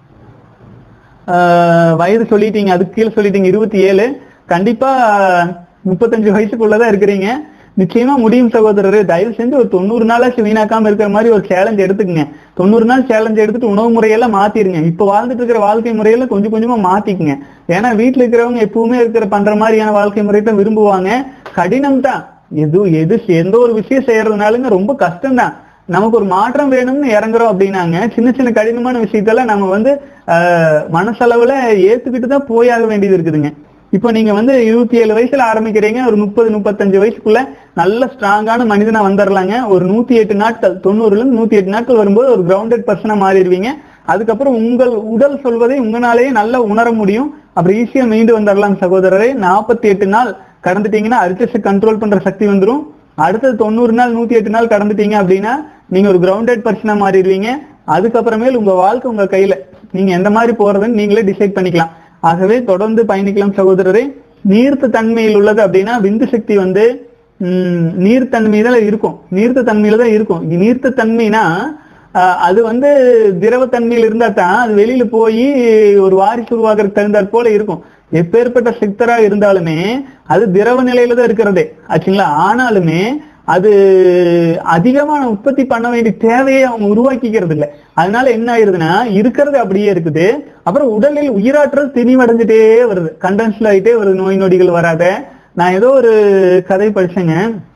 ஆஹ் வயது சொல்லிட்டீங்க அதுக்கு கீழே சொல்லிட்டீங்க இருபத்தி ஏழு கண்டிப்பா முப்பத்தஞ்சு வயசுக்குள்ளதான் இருக்கிறீங்க நிச்சயமா முடியும் சகோதரரே தயவு செஞ்சு ஒரு தொண்ணூறு நாளாச்சும் வீணாக்காம இருக்கிற மாதிரி ஒரு சேலஞ்ச் எடுத்துக்கங்க தொண்ணூறு நாள் சேலஞ்ச் எடுத்துட்டு உணவு முறையெல்லாம் மாத்திருங்க இப்ப வாழ்ந்துட்டு இருக்கிற வாழ்க்கை முறையெல்லாம் கொஞ்சம் கொஞ்சமா மாத்திக்கங்க ஏன்னா வீட்டுல இருக்கிறவங்க எப்பவுமே இருக்கிற பண்ற மாதிரியான வாழ்க்கை முறை தான் விரும்புவாங்க கடினம் தான் எது எது எந்த ஒரு விஷயம் செய்யறதுனாலுங்க ரொம்ப கஷ்டம் தான் நமக்கு ஒரு மாற்றம் வேணும்னு இறங்குறோம் அப்படின்னாங்க சின்ன சின்ன கடினமான விஷயத்தெல்லாம் நம்ம வந்து ஆஹ், மனசளவுல ஏத்துக்கிட்டு தான் போயாக வேண்டியது இருக்குதுங்க இப்போ நீங்க வந்து இருபத்தி ஏழு வயசுல ஆரம்பிக்கிறீங்க ஒரு முப்பது முப்பத்தஞ்சு வயசுக்குள்ள நல்ல ஸ்ட்ராங்கான மனிதனா வந்துடலாங்க ஒரு நூத்தி எட்டு நாட்கள் தொண்ணூறுல இருந்து நூத்தி எட்டு நாட்கள் வரும்போது ஒரு கிரவுண்டட் பர்சனா மாறிடுவீங்க அதுக்கப்புறம் உங்கள் உடல் சொல்வதை உங்களாலேயே நல்லா உணர முடியும் அப்புறம் ஈஸியா மீண்டு வந்துடலாம் சகோதரரே நாற்பத்தி எட்டு நாள் கடந்துட்டீங்கன்னா அரிச்சஸை கண்ட்ரோல் பண்ற சக்தி வந்துரும் அடுத்தது தொண்ணூறு நாள் நூத்தி எட்டு நாள் கடந்துட்டீங்க அப்படின்னா நீங்க ஒரு கிரவுண்டட் பர்சனா மாறிடுவீங்க அதுக்கப்புறமேல் உங்க வாழ்க்கை உங்க கையில நீங்க எந்த மாதிரி போறதுன்னு நீங்களே டிசைட் பண்ணிக்கலாம் ஆகவே தொடர்ந்து பயணிக்கலாம் சகோதரரே நீர்த்த தன்மையில் உள்ளது அப்படின்னா விந்து சக்தி வந்து உம் நீர்த்தன்மையில இருக்கும் நீர்த்த தன்மையில தான் இருக்கும் நீர்த்த தன்மைனா ஆஹ் அது வந்து திரவத்தன்மையில் இருந்தா தான் அது வெளியில போய் ஒரு வாரிசு உருவாக்குறதுக்கு தகுந்தாற் போல இருக்கும் எப்பேற்பட்ட சித்தரா இருந்தாலுமே அது திரவ நிலையில தான் இருக்கிறதே ஆச்சுங்களா ஆனாலுமே அது அதிகமான உற்பத்தி பண்ண வேண்டிய தேவையை அவங்க உருவாக்கிக்கிறது இல்ல அதனால என்ன ஆயிருதுன்னா இருக்கிறது அப்படியே இருக்குது அப்புறம் உடலில் உயிராற்றல் திணிவடைஞ்சிட்டே வருது கண்டென்ஸ்ல ஆயிட்டே வருது நோய் நொடிகள் வராத நான் ஏதோ ஒரு கதை படிச்சேங்க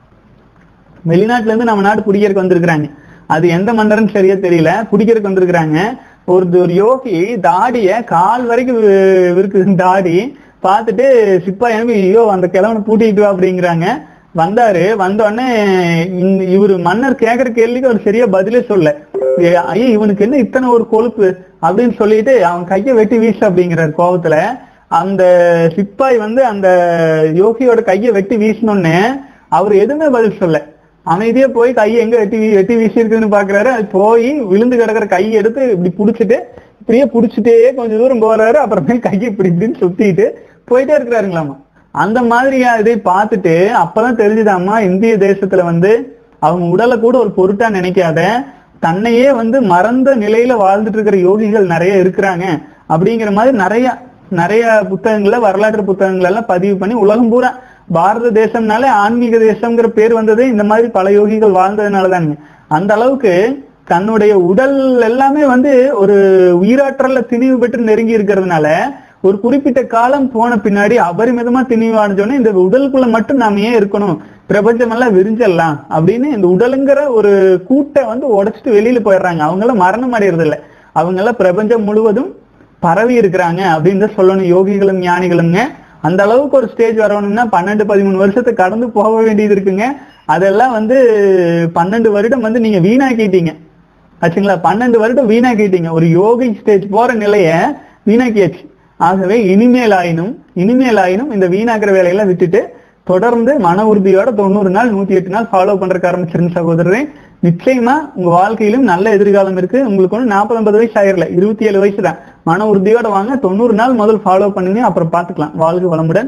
வெளிநாட்டுல இருந்து நம்ம நாடு குடிக்கிறதுக்கு வந்திருக்கிறாங்க அது எந்த மன்னர்னு சரியா தெரியல குடிக்கிறதுக்கு வந்திருக்கிறாங்க ஒரு ஒரு யோகி தாடிய கால் வரைக்கும் வி- இருக்குது தாடி பார்த்துட்டு சிப்பா எனக்கு ஐயோ அந்த கிழவனை பூட்டிட்டு வா அப்படிங்கிறாங்க வந்தாரு வந்த உடனே இந்த- இவரு மன்னர் கேக்குற கேள்விக்கு அவர் சரியா பதிலே சொல்ல ஐயோ இவனுக்கு என்ன இத்தனை ஒரு கொழுப்பு அப்படின்னு சொல்லிட்டு அவன் கையை வெட்டி வீசு அப்படிங்கிறார் கோவத்துல அந்த சிப்பாய் வந்து அந்த யோகியோட கையை வெட்டி வீசினோடனே அவர் எதுவுமே பதில் சொல்ல அமைதியா போய் கையை எங்க வெட்டி வீ- வெட்டி வீசி இருக்குதுன்னு பாக்குறாரு அது போய் விழுந்து கிடக்குற கையை எடுத்து இப்படி புடிச்சிட்டு இப்படியே புடிச்சிட்டே கொஞ்சம் தூரம் போறாரு அப்புறமே கையை இப்படி இப்படின்னு சுத்திட்டு போயிட்டே இருக்கிறாருங்களாமா அந்த மாதிரியா இதை பார்த்துட்டு அப்பதான் தெரிஞ்சுதாம்மா இந்திய தேசத்துல வந்து அவங்க உடலை கூட ஒரு பொருட்டா நினைக்காத தன்னையே வந்து மறந்த நிலையில வாழ்ந்துட்டு இருக்கிற யோகிகள் நிறைய இருக்கிறாங்க அப்படிங்கிற மாதிரி நிறைய நிறைய புத்தகங்கள்ல வரலாற்று புத்தகங்கள் எல்லாம் பதிவு பண்ணி உலகம் பூரா பாரத தேசம்னாலே ஆன்மீக தேசம்ங்கிற பேர் வந்ததே இந்த மாதிரி பல யோகிகள் வாழ்ந்ததுனால தானுங்க அந்த அளவுக்கு தன்னுடைய உடல் எல்லாமே வந்து ஒரு உயிராற்றல்ல திணிவு பெற்று நெருங்கி இருக்கிறதுனால ஒரு குறிப்பிட்ட காலம் போன பின்னாடி அபரிமிதமா திணிவு அடைஞ்சோடனே இந்த உடலுக்குள்ள மட்டும் நாம ஏன் இருக்கணும் பிரபஞ்சம் எல்லாம் விரிஞ்சிடலாம் அப்படின்னு இந்த உடலுங்கிற ஒரு கூட்டை வந்து உடைச்சிட்டு வெளியில போயிடுறாங்க அவங்க எல்லாம் மரணம் அடையிறது இல்ல அவங்க எல்லாம் பிரபஞ்சம் முழுவதும் பரவி இருக்கிறாங்க அப்படின்னு தான் சொல்லணும் யோகிகளும் ஞானிகளுங்க அந்த அளவுக்கு ஒரு ஸ்டேஜ் வரணும்னா பன்னெண்டு பதிமூணு வருஷத்தை கடந்து போக வேண்டியது இருக்குங்க அதெல்லாம் வந்து பன்னெண்டு வருடம் வந்து நீங்க வீணாக்கிட்டீங்க ஆச்சுங்களா பன்னெண்டு வருடம் வீணாக்கிட்டீங்க ஒரு யோகி ஸ்டேஜ் போற நிலைய வீணாக்கியாச்சு ஆகவே இனிமேல் ஆயினும் இனிமேல் ஆயினும் இந்த வீணாக்குற வேலையெல்லாம் விட்டுட்டு தொடர்ந்து மன உறுதியோட தொண்ணூறு நாள் நூத்தி எட்டு நாள் ஃபாலோ பண்றதுக்கு ஆரம்பிச்சிருங்க சகோதரரே நிச்சயமா உங்க வாழ்க்கையிலும் நல்ல எதிர்காலம் இருக்கு உங்களுக்கு ஒண்ணு நாற்பது ஐம்பது வயசு ஆயிரல இருபத்தி ஏழு வயசு தான் மன உறுதியோட வாங்க தொண்ணூறு நாள் முதல் ஃபாலோ பண்ணுங்க அப்புறம் பாத்துக்கலாம் வாழ்க வளமுடன்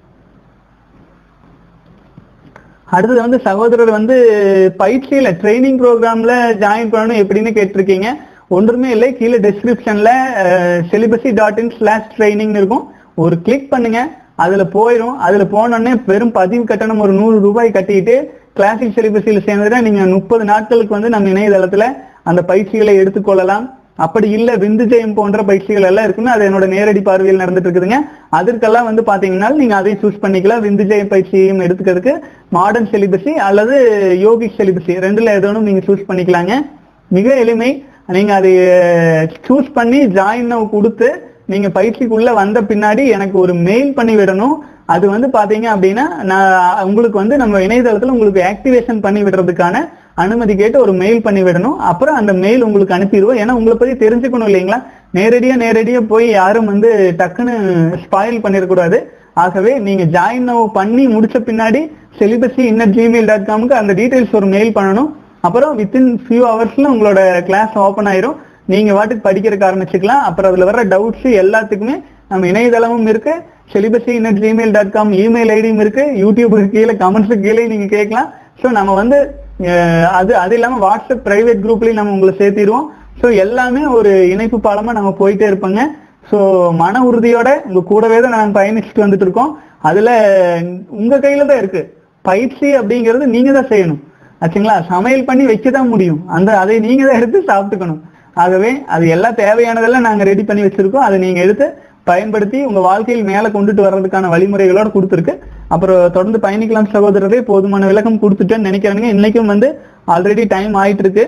அடுத்தது வந்து சகோதரர் வந்து பயிற்சியில ட்ரைனிங் ப்ரோக்ராம்ல ஜாயின் பண்ணணும் எப்படின்னு கேட்டிருக்கீங்க ஒன்றுமே இல்லை கீழே டிஸ்கிரிப்ஷன்ல celibacy dot in slash training இருக்கும் ஒரு கிளிக் பண்ணுங்க அதுல போயிடும் அதுல போனோடனே வெறும் பதிவு கட்டணம் ஒரு நூறு ரூபாய் கட்டிட்டு கிளாசிக் செலிபஸில் சேர்ந்துட்டா நீங்க முப்பது நாட்களுக்கு வந்து நம்ம இணையதளத்துல அந்த பயிற்சிகளை எடுத்துக்கொள்ளலாம் அப்படி இல்ல விந்து ஜெயம் போன்ற பயிற்சிகள் எல்லாம் இருக்குன்னு அது என்னோட நேரடி பார்வையில் நடந்துட்டு இருக்குதுங்க அதற்கெல்லாம் வந்து பாத்தீங்கன்னா நீங்க அதையும் சூஸ் பண்ணிக்கலாம் விந்து ஜெயம் பயிற்சியையும் எடுத்துக்கிறதுக்கு மாடர்ன் செலிபஸி அல்லது யோகிக் செலிபஸி ரெண்டுல ஏதோ ஒண்ணு நீங்க சூஸ் பண்ணிக்கலாங்க மிக எளிமை நீங்க அதை சூஸ் பண்ணி ஜாயின் கொடுத்து நீங்க பயிற்சிக்குள்ள வந்த பின்னாடி எனக்கு ஒரு மெயில் பண்ணி விடணும் அது வந்து பாத்தீங்க அப்படின்னா நான் உங்களுக்கு வந்து நம்ம இணையதளத்துல உங்களுக்கு ஆக்டிவேஷன் பண்ணி விடுறதுக்கான அனுமதி கேட்டு ஒரு மெயில் பண்ணி விடணும் அப்புறம் அந்த மெயில் உங்களுக்கு அனுப்பிடுவோம் ஏன்னா உங்களை பத்தி தெரிஞ்சுக்கணும் இல்லைங்களா நேரடியா நேரடியா போய் யாரும் வந்து டக்குன்னு ஸ்பாயில் பண்ணிடக்கூடாது ஆகவே நீங்க ஜாயின் பண்ணி முடிச்ச பின்னாடி செலிபஸி இன்னர் ஜிமெயில் டாட் காமுக்கு அந்த டீடைல்ஸ் ஒரு மெயில் பண்ணணும் அப்புறம் வித்தின் ஃபியூ ஹவர்ஸ்ல உங்களோட கிளாஸ் ஓப்பன் ஆயிரும் நீங்க வாட்டுக்கு படிக்கிறதுக்கு ஆரம்பிச்சுக்கலாம் அப்புறம் அதுல வர டவுட்ஸ் எல்லாத்துக்குமே நம்ம இணையதளமும் இருக்கு celibacy in at Gmail dot com email ஐடியும் இருக்கு யூடியூபுக்கு கீழே கமெண்ட்ஸுக்கு கீழே நீங்க கேட்கலாம் ஸோ நம்ம வந்து அஹ், அது அது இல்லாம வாட்ஸ்அப் பிரைவேட் குரூப்லயும் நம்ம உங்களை சேர்த்திடுவோம் ஸோ எல்லாமே ஒரு இணைப்பு பாலமா நம்ம போயிட்டே இருப்போங்க ஸோ மன உறுதியோட உங்க கூடவே தான் நாங்கள் பயணிச்சுட்டு வந்துட்டு இருக்கோம் அதுல உங்க கையில தான் இருக்கு பயிற்சி அப்படிங்கிறது நீங்க தான் செய்யணும் ஆச்சுங்களா சமையல் பண்ணி வைக்க தான் முடியும் அந்த அதை நீங்க தான் எடுத்து சாப்பிட்டுக்கணும் ஆகவே அது எல்லாம் தேவையானதெல்லாம் நாங்க ரெடி பண்ணி வச்சிருக்கோம் அதை நீங்க எடுத்து பயன்படுத்தி உங்க வாழ்க்கையில் மேல கொண்டுட்டு வர்றதுக்கான வழிமுறைகளோட கொடுத்துருக்கு அப்புறம் தொடர்ந்து பயணிக்கலாம் சகோதரரே போதுமான விளக்கம் கொடுத்துட்டேன்னு நினைக்கிறேனுங்க இன்னைக்கும் வந்து ஆல்ரெடி டைம் ஆயிட்டு இருக்கு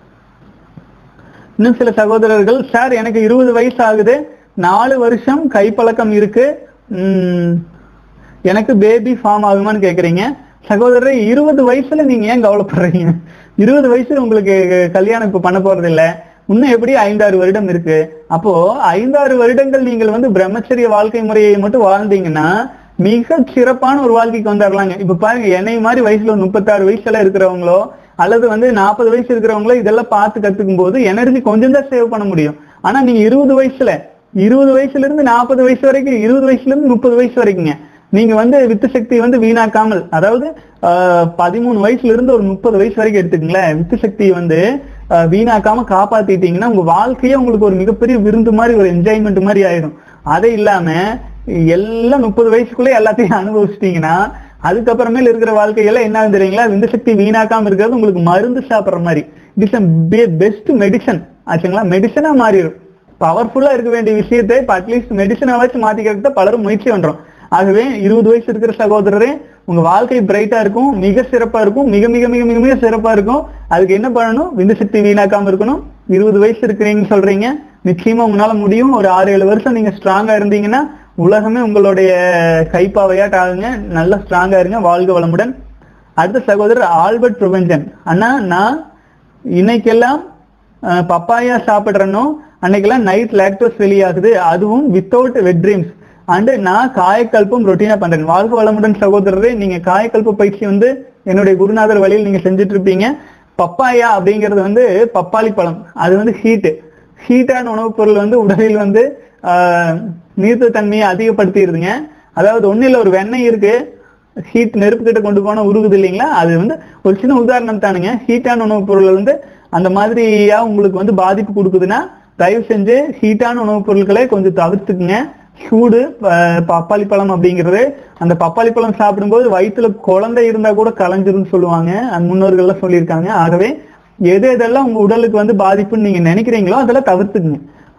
இன்னும் சில சகோதரர்கள் சார் எனக்கு இருபது வயசு ஆகுது நாலு வருஷம் கைப்பழக்கம் இருக்கு உம், எனக்கு பேபி ஃபார்ம் ஆகுமான்னு கேக்குறீங்க சகோதரரே இருபது வயசுல நீங்க ஏன் கவலைப்படுறீங்க இருபது வயசுல உங்களுக்கு கல்யாணம் இப்ப பண்ண போறது இல்ல இன்னும் எப்படி ஐந்தாறு வருடம் இருக்கு அப்போ ஐந்தாறு வருடங்கள் நீங்கள் வந்து பிரம்மச்சரிய வாழ்க்கை முறையை மட்டும் வாழ்ந்தீங்கன்னா மிக சிறப்பான ஒரு வாழ்க்கைக்கு வந்துடலாங்க இப்ப பாருங்க என்னை மாதிரி வயசுல ஒரு முப்பத்தாறு வயசுல இருக்கிறவங்களோ அல்லது வந்து நாற்பது வயசு இருக்கிறவங்களோ இதெல்லாம் பார்த்து கத்துக்கும் போது எனர்ஜி கொஞ்சம் தான் சேவ் பண்ண முடியும் ஆனா நீங்க இருபது வயசுல இருபது வயசுல இருந்து நாற்பது வயசு வரைக்கும் இருபது வயசுல இருந்து முப்பது வயசு வரைக்குங்க நீங்க வந்து வித்து சக்தி வந்து வீணாக்காமல் அதாவது ஆஹ், பதிமூணு வயசுல இருந்து ஒரு முப்பது வயசு வரைக்கும் எடுத்துக்கங்களேன் வித்து சக்தியை வந்து ஆஹ், வீணாக்காம காப்பாத்திட்டீங்கன்னா உங்க வாழ்க்கையே உங்களுக்கு ஒரு மிகப்பெரிய விருந்து மாதிரி ஒரு என்ஜாய்மெண்ட் மாதிரி ஆயிடும் அது இல்லாம எல்லாம் முப்பது வயசுக்குள்ளே எல்லாத்தையும் அனுபவிச்சிட்டீங்கன்னா அதுக்கப்புறமேல இருக்கிற வாழ்க்கையெல்லாம் என்ன ஆகுது தெரியுங்களா விந்து சக்தி வீணாக்காம இருக்கிறது உங்களுக்கு மருந்து சாப்பிடுற மாதிரி இட்ஸ் பெஸ்ட் மெடிசன் ஆச்சுங்களா மெடிசனா மாறிடும் பவர்ஃபுல்லா இருக்க வேண்டிய விஷயத்தை இப்ப அட்லீஸ்ட் மெடிசனை வச்சு மாத்திக்கிறதுக்கு தான் பலரும் முயற்சி பண்றோம் ஆகவே இருபது வயசு இருக்கிற சகோதரரே உங்க வாழ்க்கை பிரைட்டா இருக்கும் மிக சிறப்பா இருக்கும் மிக மிக மிக மிக மிக சிறப்பா இருக்கும் அதுக்கு என்ன பண்ணணும் விந்து சக்தி வீணாக்காம இருக்கணும் இருபது வயசு இருக்கிறீங்கன்னு சொல்றீங்க நிச்சயமா உங்களால முடியும் ஒரு ஆறு ஏழு வருஷம் நீங்க ஸ்ட்ராங்கா இருந்தீங்கன்னா உலகமே உங்களுடைய கைப்பாவையாட் ஆகுங்க நல்லா ஸ்ட்ராங்கா இருங்க வாழ்க வளமுடன் அடுத்த சகோதரர் ஆல்பர்ட் பிரபஞ்சன் அண்ணா நான் இன்னைக்கெல்லாம் அஹ், பப்பாயா சாப்பிடுறனோ அன்னைக்கெல்லாம் நைட் லாக்டோஸ் வெளியாகுது அதுவும் வித்தவுட் வெட் ட்ரீம்ஸ் அண்டு நான் காயக்கல்பம் ரொட்டீனா பண்றேன் வாழ்க வளமுடன் சகோதரரே நீங்க காயக்கல்ப பயிற்சி வந்து என்னுடைய குருநாதர் வழியில் நீங்க செஞ்சுட்டு இருப்பீங்க பப்பாயா அப்படிங்கிறது வந்து பப்பாளி பழம் அது வந்து ஹீட்டு ஹீட்டான உணவுப் பொருள் வந்து உடலில் வந்து ஆஹ், நீர்த்த தன்மையை அதிகப்படுத்திடுதுங்க அதாவது ஒண்ணு இல்ல ஒரு வெண்ணெய் இருக்கு ஹீட் நெருப்பு கிட்ட கொண்டு போனா உருகுது இல்லைங்களா அது வந்து ஒரு சின்ன உதாரணம் தானுங்க ஹீட்டான உணவுப் பொருள் வந்து அந்த மாதிரியா உங்களுக்கு வந்து பாதிப்பு கொடுக்குதுன்னா தயவு செஞ்சு ஹீட்டான உணவுப் பொருட்களை கொஞ்சம் தவிர்த்துக்குங்க சூடு ப- பப்பாளி பழம் அப்படிங்கிறது அந்த பப்பாளி பழம் சாப்பிடும்போது வயிற்றுல குழந்தை இருந்தா கூட கலைஞ்சிரும்னு சொல்லுவாங்க அந்த முன்னோர்கள்லாம் சொல்லியிருக்காங்க ஆகவே எது எதெல்லாம் உங்க உடலுக்கு வந்து பாதிப்புன்னு நீங்க நினைக்கிறீங்களோ அதெல்லாம் தவிர்த்துக்குங்க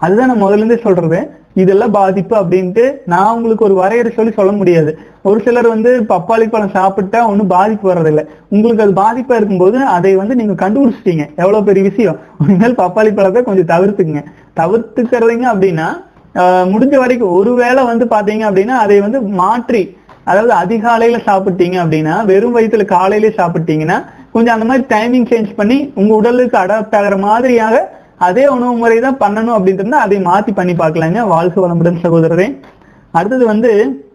அதுதான் நான் முதல்ல இருந்தே சொல்றது இதெல்லாம் பாதிப்பு அப்படின்ட்டு நான் உங்களுக்கு ஒரு வரையறை சொல்லி சொல்ல முடியாது ஒரு சிலர் வந்து பப்பாளி பழம் சாப்பிட்டா ஒன்றும் பாதிப்பு வர்றதில்லை உங்களுக்கு அது பாதிப்பா இருக்கும்போது அதை வந்து நீங்க கண்டுபிடிச்சிட்டீங்க எவ்வளவு பெரிய விஷயம் இனிமேல் பப்பாளி பழத்தை கொஞ்சம் தவிர்த்துக்குங்க தவிர்த்துக்கிறதுங்க அப்படின்னா ஆஹ், முடிஞ்ச வரைக்கும் ஒருவேளை வந்து பாத்தீங்க அப்படின்னா அதை வந்து மாற்றி அதாவது அதிகாலையில சாப்பிட்டீங்க அப்படின்னா வெறும் வயிற்றுல காலையிலே சாப்பிட்டீங்கன்னா கொஞ்சம் அந்த மாதிரி டைமிங் சேஞ்ச் பண்ணி உங்க உடலுக்கு அடாப்ட் ஆகிற மாதிரியாக அதே உணவு முறை தான் பண்ணணும் அப்படின்ட்டு அதை மாத்தி பண்ணி பார்க்கலாங்க வாழ்க்கை வளமுடன் சகோதரரே அடுத்தது வந்து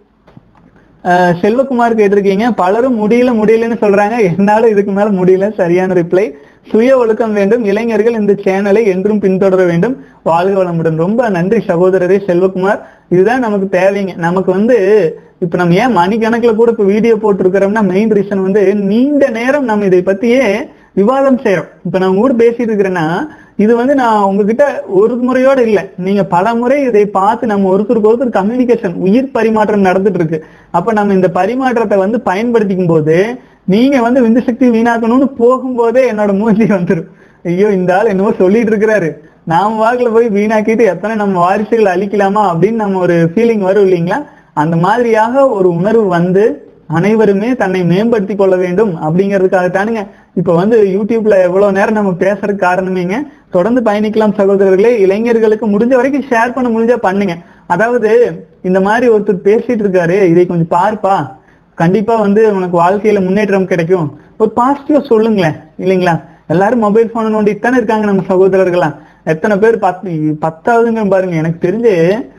அஹ், செல்வகுமார் கேட்டிருக்கீங்க பலரும் முடியல முடியலன்னு சொல்றாங்க என்னால இதுக்கு மேல முடியல சரியான ரிப்ளை சுய ஒழுக்கம் வேண்டும் இளைஞர்கள் இந்த சேனலை என்றும் பின்தொடர வேண்டும் வாழ்க வளமுடன் ரொம்ப நன்றி சகோதரரே செல்வகுமார் இதுதான் நமக்கு தேவைங்க நமக்கு வந்து இப்ப நம்ம ஏன் மணிக்கணக்குல கூட இப்ப வீடியோ போட்டிருக்கிறோம்னா மெயின் ரீசன் வந்து நீண்ட நேரம் நம்ம இதை பத்தியே விவாதம் செய்யறோம் இப்ப நான் உங்க கூட பேசிட்டு இருக்கிறேன்னா இது வந்து நான் உங்ககிட்ட ஒரு முறையோட இல்ல நீங்க பல முறை இதை பார்த்து நம்ம ஒருத்தருக்கு ஒருத்தர் கம்யூனிகேஷன் உயிர் பரிமாற்றம் நடந்துட்டு இருக்கு அப்ப நம்ம இந்த பரிமாற்றத்தை வந்து பயன்படுத்திக்கும் போது நீங்க வந்து விந்து சக்தி வீணாக்கணும்னு போகும்போதே என்னோட மூஞ்சி வந்துரும் ஐயோ இந்த ஆள் என்னவோ சொல்லிட்டு இருக்கிறாரு நாம வாக்குல போய் வீணாக்கிட்டு எத்தனை நம்ம வாரிசுகள் அழிக்கலாமா அப்படின்னு நம்ம ஒரு ஃபீலிங் வரும் இல்லைங்களா அந்த மாதிரியாக ஒரு உணர்வு வந்து அனைவருமே தன்னை மேம்படுத்தி கொள்ள வேண்டும் அப்படிங்கிறதுக்காகத்தானுங்க இப்ப வந்து யூடியூப்ல எவ்வளவு நேரம் நம்ம பேசுறதுக்கு காரணமேங்க தொடர்ந்து பயணிக்கலாம் சகோதரர்களே இளைஞர்களுக்கு முடிஞ்ச வரைக்கும் ஷேர் பண்ண முடிஞ்சா பண்ணுங்க அதாவது இந்த மாதிரி ஒருத்தர் பேசிட்டு இருக்காரு இதை கொஞ்சம் பார்ப்பா கண்டிப்பா வந்து உனக்கு வாழ்க்கையில முன்னேற்றம் கிடைக்கும் ஒரு பாசிட்டிவா சொல்லுங்களேன் இல்லைங்களா எல்லாரும் மொபைல் போன் நோண்டிட்டு தானே இருக்காங்க நம்ம சகோதரர்கள்லாம் எத்தனை பேர் பத்து பத்தாவதுங்க பாருங்க எனக்கு தெரிஞ்சு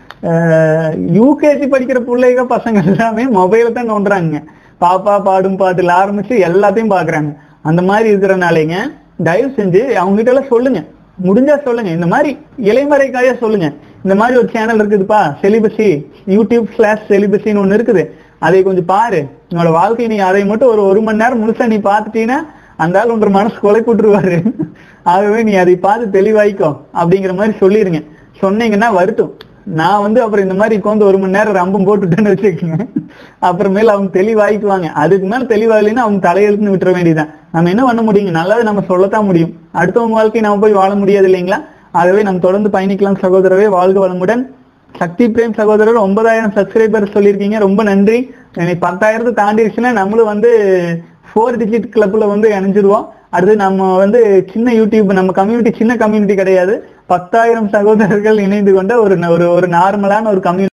யூகேஜி படிக்கிற பிள்ளைங்க பசங்க எல்லாமே மொபைல தான் நோண்டுறாங்க பாப்பா பாடும் பாட்டுல ஆரம்பிச்சு எல்லாத்தையும் பாக்குறாங்க அந்த மாதிரி இருக்கிறனாலேங்க தயவு செஞ்சு அவங்க கிட்ட எல்லாம் சொல்லுங்க முடிஞ்சா சொல்லுங்க இந்த மாதிரி இலைமறைக்காயா சொல்லுங்க இந்த மாதிரி ஒரு சேனல் இருக்குதுப்பா செலிபசி யூடியூப் ஸ்லாஷ் செலிபசின்னு ஒண்ணு இருக்குது அதை கொஞ்சம் பாரு உன்னோட வாழ்க்கை நீ அதை மட்டும் ஒரு ஒரு மணி நேரம் முழுசா நீ பார்த்துட்டீங்கன்னா அந்த ஆள் உன்ற மனசு கொலை போட்டுருவாரு ஆகவே நீ அதை பார்த்து தெளிவாய்க்கோ அப்படிங்கிற மாதிரி சொல்லிருங்க சொன்னீங்கன்னா வரட்டும் நான் வந்து அப்புறம் இந்த மாதிரி உட்காந்து ஒரு மணி நேரம் ரம்பம் போட்டுட்டேன்னு வச்சுக்கோங்க அப்புறமேல அவங்க தெளிவாய்க்குவாங்க அதுக்கு மேல தெளிவாகலைன்னா அவங்க தலையெழுத்துன்னு விட்டுற வேண்டியதுதான் நம்ம என்ன பண்ண முடியுங்க நல்லது நம்ம சொல்லத்தான் முடியும் அடுத்தவங்க வாழ்க்கை நம்ம போய் வாழ முடியாது இல்லைங்களா ஆகவே நம்ம தொடர்ந்து பயணிக்கலாம் சகோதரவே வாழ்க வளமுடன் சக்தி பிரேம் சகோதரர் ஒன்பதாயிரம் சப்ஸ்கிரைபர் சொல்லியிருக்கீங்க ரொம்ப நன்றி இன்னைக்கு பத்தாயிரத்தை தாண்டிடுச்சுன்னா நம்மளும் வந்து ஃபோர் டிஜிட் கிளப்ல வந்து இணைஞ்சிருவோம் அடுத்து நம்ம வந்து சின்ன யூடியூப் நம்ம கம்யூனிட்டி சின்ன கம்யூனிட்டி கிடையாது பத்தாயிரம் சகோதரர்கள் இணைந்து கொண்ட ஒரு ஒரு ஒரு நார்மலான ஒரு கம்யூனிட்டி